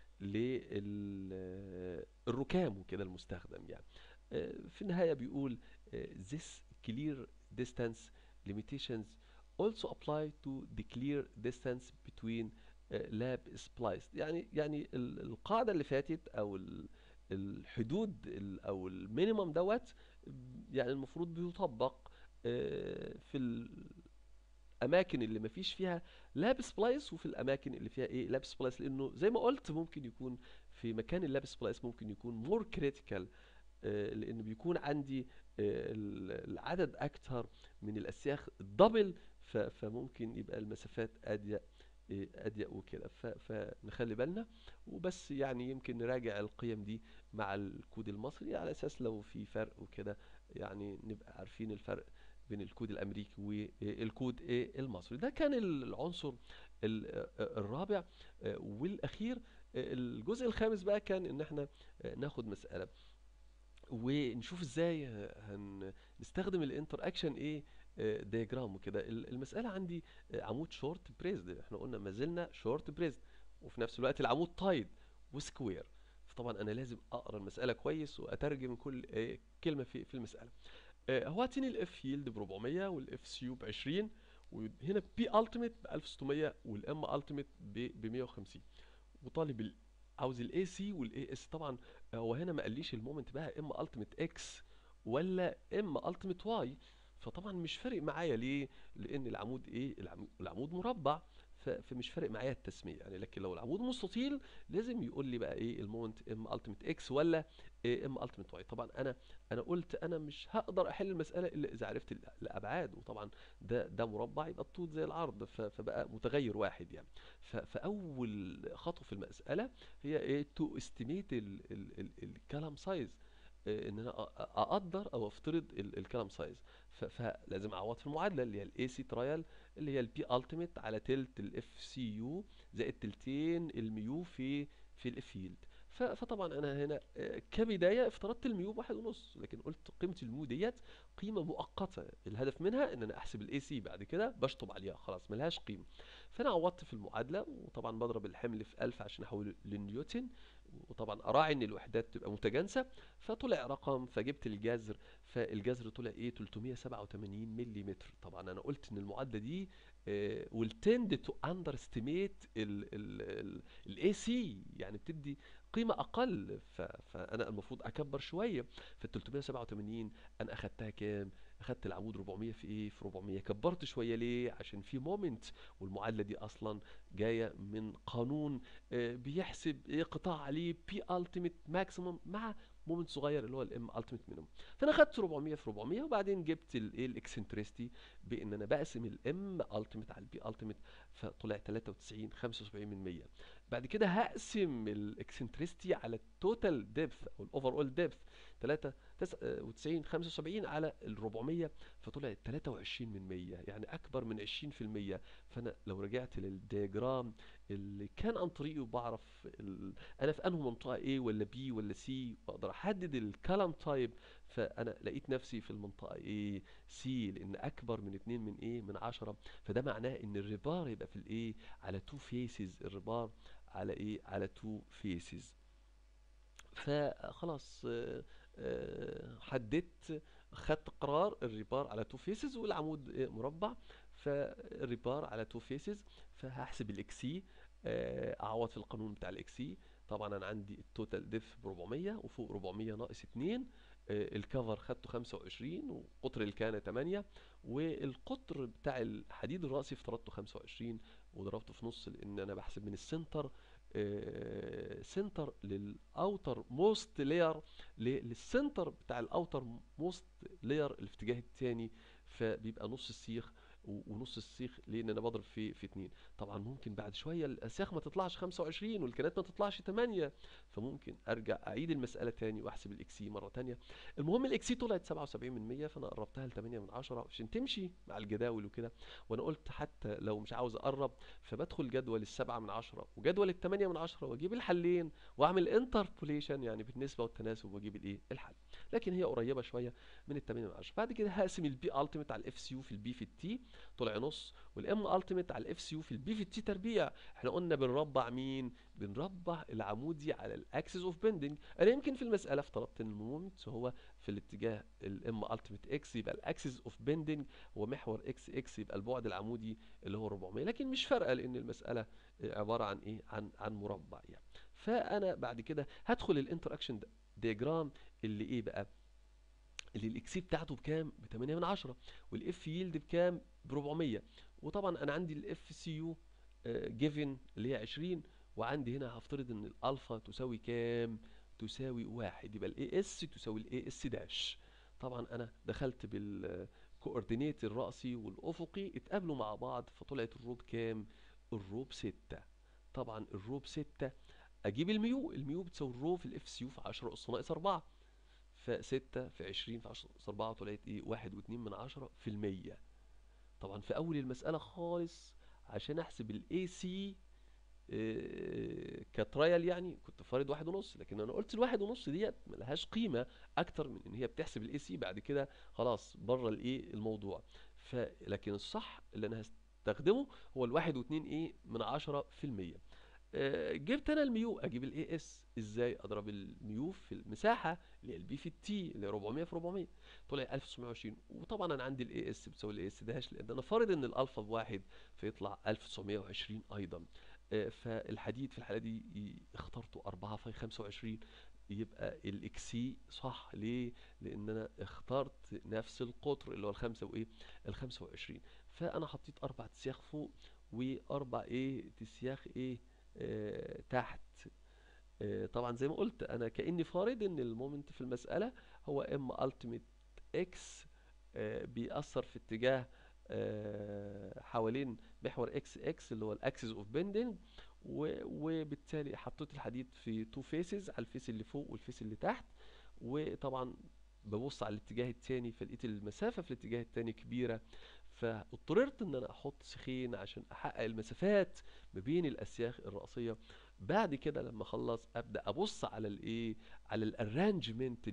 للركام وكده المستخدم يعني آه، في النهاية بيقول آه، this clear distance limitations also apply to the clear distance between آه، lab spliced يعني يعني ال- القاعدة اللي فاتت أو ال- الحدود ال- أو المينيمم دوت يعني المفروض بيطبق آه، في الأماكن اللي مفيش فيها لاب سبلايس وفي الأماكن اللي فيها إيه لاب سبلايس لأنه زي ما قلت ممكن يكون في مكان اللاب سبلايس ممكن يكون مور كريتيكال لأن بيكون عندي آه، ال- العدد أكتر من الأسياخ الدبل ف- فممكن يبقى المسافات أضيق إيه، أضيق وكده ف- فنخلي بالنا وبس يعني يمكن نراجع القيم دي مع الكود المصري على أساس لو في فرق وكده يعني نبقى عارفين الفرق بين الكود الأمريكي والكود إيه المصري ده كان العنصر ال- آه، الرابع آه، والأخير آه، الجزء الخامس بقى كان إن احنا آه، ناخد مسألة ونشوف ازاي هنستخدم الانتر اكشن ايه دياجرام وكده ال- المسألة عندي آه، عمود شورت بريزد احنا قلنا ما زلنا شورت بريزد وفي نفس الوقت العمود تايد وسكوير فطبعا انا لازم اقرا المسألة كويس واترجم كل آه، كلمة في في المسألة آه، هو عاطيني الاف يلد ب 400 والاف سيو ب 20 وهنا بي التيميت ب 1600 والام التيميت ب 150 وطالب عاوز الاي سي والاي اس طبعا هو هنا ما قاليش المومنت بقى اما التيميت اكس ولا اما التيميت واي فطبعا مش فارق معايا ليه لان العمود ايه العمود, العمود مربع ف- فمش فارق معايا التسميه يعني لكن لو العمود مستطيل لازم يقول لي بقى ايه المومنت ام التيميت اكس ولا إيه ام التيميت واي طبعا انا انا قلت انا مش هقدر احل المساله الا اذا عرفت ال- الابعاد وطبعا ده ده مربع يبقى الطول زي العرض ف- فبقى متغير واحد يعني ف- فاول خطوه في المساله هي ايه تو استيميت الكلام سايز ان انا أ- أ- اقدر او افترض الكلام سايز فلازم اعوض في المعادله اللي هي الاي سي ترايل اللي هي البي التيميت على تلت الاف سي يو زائد تلتين الميو في في الاف فيلد ف- فطبعا انا هنا آه، كبدايه افترضت الميو بواحد ونص لكن قلت قيمه الميو ديت قيمه مؤقته الهدف منها ان انا احسب الاي سي بعد كده بشطب عليها خلاص ملهاش قيمه فانا عوضت في المعادله وطبعا بضرب الحمل في 1000 عشان احوله للنيوتن وطبعا اراعي ان الوحدات تبقى متجانسه فطلع رقم فجبت الجذر فالجذر طلع ايه 387 ملم طبعا انا قلت ان المعادله دي آه، will tend to underestimate الاي سي يعني بتدي قيمه اقل ف- فانا المفروض اكبر شويه ف 387 انا اخدتها كام اخدت العمود 400 في ايه في 400 كبرت شويه ليه عشان في مومنت والمعادله دي اصلا جايه من قانون آه، بيحسب ايه قطاع عليه بي التيميت ماكسيمم مع مومنت صغير اللي هو الام التيميت مينيمم فانا خدت 400 في 400 وبعدين جبت الايه الاكسنتريستي بان انا بقسم الام التيميت على البي التيميت فطلع 93 75 من 100 بعد كده هقسم الاكسنتريستي على التوتال ديبث او الاوفر اول ديبث 93 75 على ال 400 فطلع 23 من 100 يعني اكبر من 20% فانا لو رجعت للدياجرام اللي كان عن طريقه بعرف ال... انا في انه منطقه A ولا B ولا C واقدر احدد الكلام تايب فانا لقيت نفسي في المنطقه A C لان اكبر من 2 من ايه من 10 فده معناه ان الريبار يبقى في الايه على تو فيسز الريبار على ايه على تو فيسز فخلاص آه، آه، حددت خدت قرار الريبار على تو فيسز والعمود آه، مربع فالريبار على تو فيسز فهحسب الاكسي اعوض في القانون بتاع الاكسي طبعا انا عندي التوتال ديف ب 400 وفوق 400 ناقص 2 آه، الكفر خدته 25 وقطر الكانه 8 والقطر بتاع الحديد الرأسي افترضته 25 وضربته في نص لان انا بحسب من السنتر سنتر للاوتر موست لاير للسنتر بتاع الاوتر موست لاير الاتجاه الثاني فبيبقى نص السيخ و- ونص السيخ لان انا بضرب في في اتنين طبعا ممكن بعد شويه الاسياخ ما تطلعش 25 والكنات ما تطلعش 8 فممكن ارجع اعيد المساله تاني واحسب الاكسي مره تانية المهم الاكسي طلعت 77 من 100 فانا قربتها ل 8 من 10 عشان تمشي مع الجداول وكده وانا قلت حتى لو مش عاوز اقرب فبدخل جدول السبعة من عشرة وجدول التمانية من عشرة واجيب الحلين واعمل انتربوليشن يعني بالنسبة والتناسب واجيب الايه الحل لكن هي قريبة شوية من التمانية من عشرة بعد كده هقسم البي التيميت على الاف سي يو في البي في التي طلع نص والام التيميت على الاف سي يو في البي في التي تربيع احنا قلنا بنربع مين بنربع العمودي على الاكسس اوف بندنج انا يمكن في المسألة افترضت ان المومنت هو في الاتجاه الام التيميت اكس يبقى الاكسس اوف بندنج هو محور اكس اكس يبقى البعد العمودي اللي هو 400 لكن مش فارقه لان المساله عباره عن ايه عن عن مربع يعني فانا بعد كده هدخل الانتر اكشن دياجرام اللي ايه بقى اللي الاكسي بتاعته بكام ب 8 من 10 والاف ييلد بكام ب 400 وطبعا انا عندي الاف سي يو جيفن اللي هي 20 وعندي هنا هفترض ان الالفا تساوي كام تساوي واحد يبقى الاي اس تساوي الاي اس داش طبعا انا دخلت بالكوردينيت الرأسي والأفقي اتقابلوا مع بعض فطلعت الروب كام الروب ستة طبعا الروب ستة اجيب الميو الميو بتساوي الرو في الاف سي يو في 10 اس ناقص 4 فستة في 20 في 10 اس 4 طلعت ايه واحد واتنين من عشرة في المية طبعا في اول المسألة خالص عشان احسب الاي سي كترايل يعني كنت فارض واحد ونص لكن انا قلت الواحد ونص ديت ملهاش قيمه اكتر من ان هي بتحسب الاي سي بعد كده خلاص بره الايه الموضوع فلكن الصح اللي انا هستخدمه هو الواحد واتنين ايه من عشرة في المية آه، جبت انا الميو اجيب الاي اس ازاي اضرب الميو في المساحه اللي هي البي في التي اللي هي 400 في 400 طلع 1920 وطبعا انا عندي الاي اس بتساوي الاي اس داش لان انا فارض ان الالفا بواحد فيطلع 1920 ايضا آه، فالحديد في الحالة دي ي- اخترته 4 في 25 يبقى الاكسي صح ليه لان انا اخترت نفس القطر اللي هو الخمسة وايه الخمسة وعشرين فانا حطيت اربع تسياخ فوق واربع ايه تسياخ ايه آه تحت آه طبعا زي ما قلت انا كاني فارض ان المومنت في المسألة هو ام التيميت اكس بيأثر في اتجاه آه حوالين محور اكس اكس اللي هو الاكسس اوف بندنج وبالتالي حطيت الحديد في تو فيسز على الفيس اللي فوق والفيس اللي تحت وطبعا ببص على الاتجاه التاني فلقيت المسافة في الاتجاه التاني كبيرة فاضطررت ان انا احط سيخين عشان احقق المسافات ما بين الاسياخ الرئيسية بعد كده لما اخلص ابدا ابص على الايه على الارانجمنت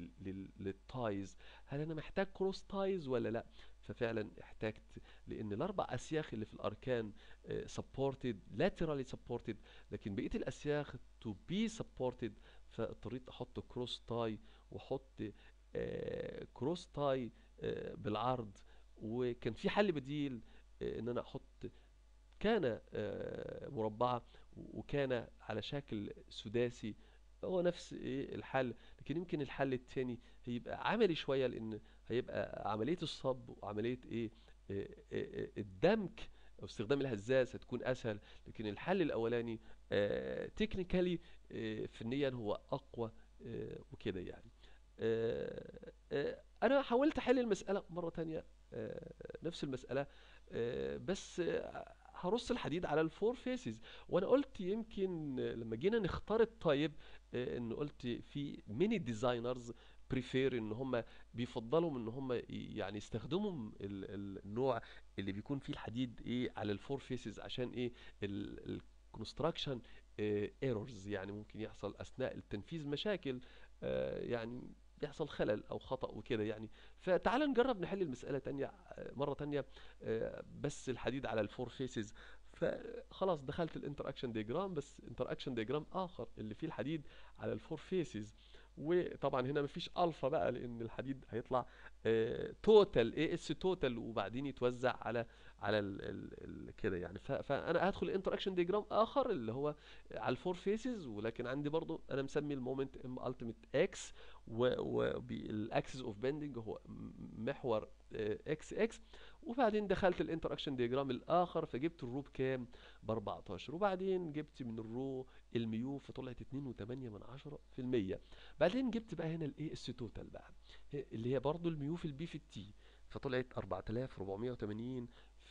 للتايز هل انا محتاج كروس تايز ولا لا ففعلا احتجت لان الاربع اسياخ اللي في الاركان سبورتد laterally supported لكن بقيه الاسياخ to be supported فاضطريت احط كروس تاي واحط كروس تاي بالعرض وكان في حل بديل آه، ان انا احط كان آه، مربعة وكان على شكل سداسي هو نفس ايه الحل لكن يمكن الحل التاني هيبقى عملي شوية لان هيبقى عملية الصب وعملية ايه آه، آه، آه، الدمك او استخدام الهزاز هتكون اسهل لكن الحل الاولاني تكنيكالي فنيا هو اقوى آه، وكده يعني آه، آه، انا حاولت احل المسألة مرة تانية آه، نفس المسألة آه، بس آه، هرص الحديد على الفور فيسز وانا قلت يمكن آه، لما جينا نختار الطيب آه، ان قلت في ميني ديزاينرز بريفير ان هم بيفضلوا ان هم يعني يستخدموا ال- ال- النوع اللي بيكون فيه الحديد ايه على الفور فيسز عشان ايه الكونستراكشن ايرورز يعني ممكن يحصل اثناء التنفيذ مشاكل آه، يعني بيحصل خلل او خطأ وكده يعني فتعال نجرب نحل المسألة تانية آه، مرة تانية آه، بس الحديد على الفور فيسز فخلاص دخلت الانتراكشن ديجرام بس انتراكشن ديجرام اخر اللي فيه الحديد على الفور فيسز وطبعا هنا مفيش الفا بقى لان الحديد هيطلع توتال اي اس توتال وبعدين يتوزع على على ال ال ال كده يعني ف- فانا هدخل انتراكشن ديجرام اخر اللي هو على الفور فيسز ولكن عندي برضو انا مسمي المومنت ام التيميت اكس والاكسس اوف بندنج هو م- محور اكس اكس وبعدين دخلت الانتراكشن ديجرام الاخر فجبت الرو بكام ب 14 وبعدين جبت من الرو الميو فطلعت 2.8 من 10 في المية بعدين جبت بقى هنا الاي اس توتال بقى اللي هي برضو الميو في البي في التي فطلعت 4480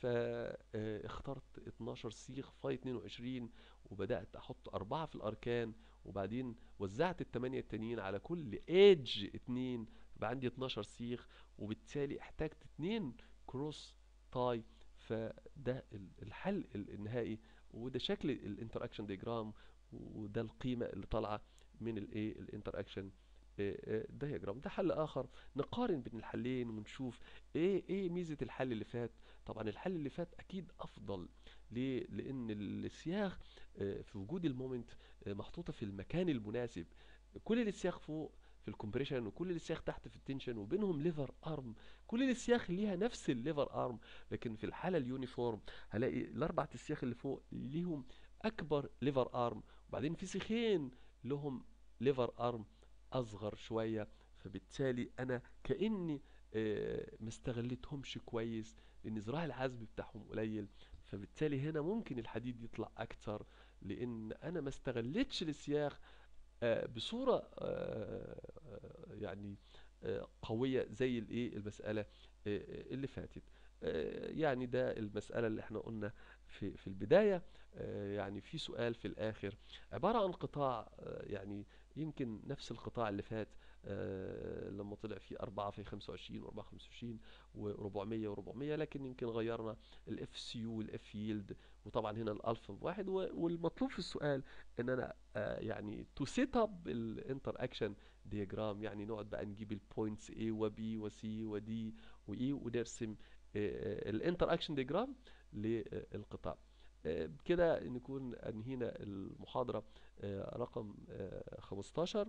فاخترت 12 سيخ فاي 22 وبدأت احط اربعة في الاركان وبعدين وزعت التمانية التانيين على كل ايدج اتنين بقى عندي 12 سيخ وبالتالي احتاجت اتنين كروس تاي فده ال- الحل ال- النهائي وده شكل الانتراكشن ديجرام وده القيمة اللي طالعة من الايه الانتراكشن دياجرام ده حل اخر نقارن بين الحلين ونشوف ايه ايه ميزة الحل اللي فات طبعا الحل اللي فات اكيد افضل ليه لان السياخ آه، في وجود المومنت آه، محطوطة في المكان المناسب كل السياخ فوق في الكومبريشن وكل السياخ تحت في التنشن وبينهم ليفر ارم كل السياخ ليها نفس الليفر ارم لكن في الحالة اليونيفورم هلاقي الاربع السياخ اللي فوق ليهم اكبر ليفر ارم وبعدين في سيخين لهم ليفر ارم اصغر شوية فبالتالي انا كاني آه، ما استغلتهمش كويس لان ذراع العزم بتاعهم قليل فبالتالي هنا ممكن الحديد يطلع اكتر لان انا ما استغلتش السياخ آه، بصورة آه، آه، يعني آه، قوية زي الايه المسألة آه، آه، اللي فاتت آه، يعني ده المسألة اللي احنا قلنا في في البداية آه، يعني في سؤال في الآخر عبارة عن قطاع آه، يعني يمكن نفس القطاع اللي فات آه، لما طلع فيه أربعة في خمسة وعشرين وأربعة خمسة وعشرين وربعمية وربعمية لكن يمكن غيرنا الاف سي يو والاف ييلد وطبعا هنا الالفا بواحد و- والمطلوب في السؤال ان انا آه، يعني تو سيت اب الانتر اكشن دياجرام يعني نقعد بقى نجيب البوينتس A و B و C و D و E ونرسم الانتر اكشن دياجرام للقطاع آه، بكده نكون انهينا المحاضرة آه، رقم آه، 15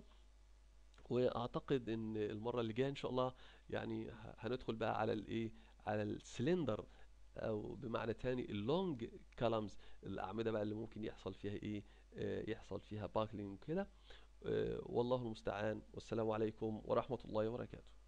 واعتقد ان المرة اللي جاية ان شاء الله يعني ه- هندخل بقى على الايه على السلندر او بمعنى تاني اللونج كولمز الاعمده بقى اللي ممكن يحصل فيها ايه آه، يحصل فيها باكلينج كده آه، والله المستعان والسلام عليكم ورحمه الله وبركاته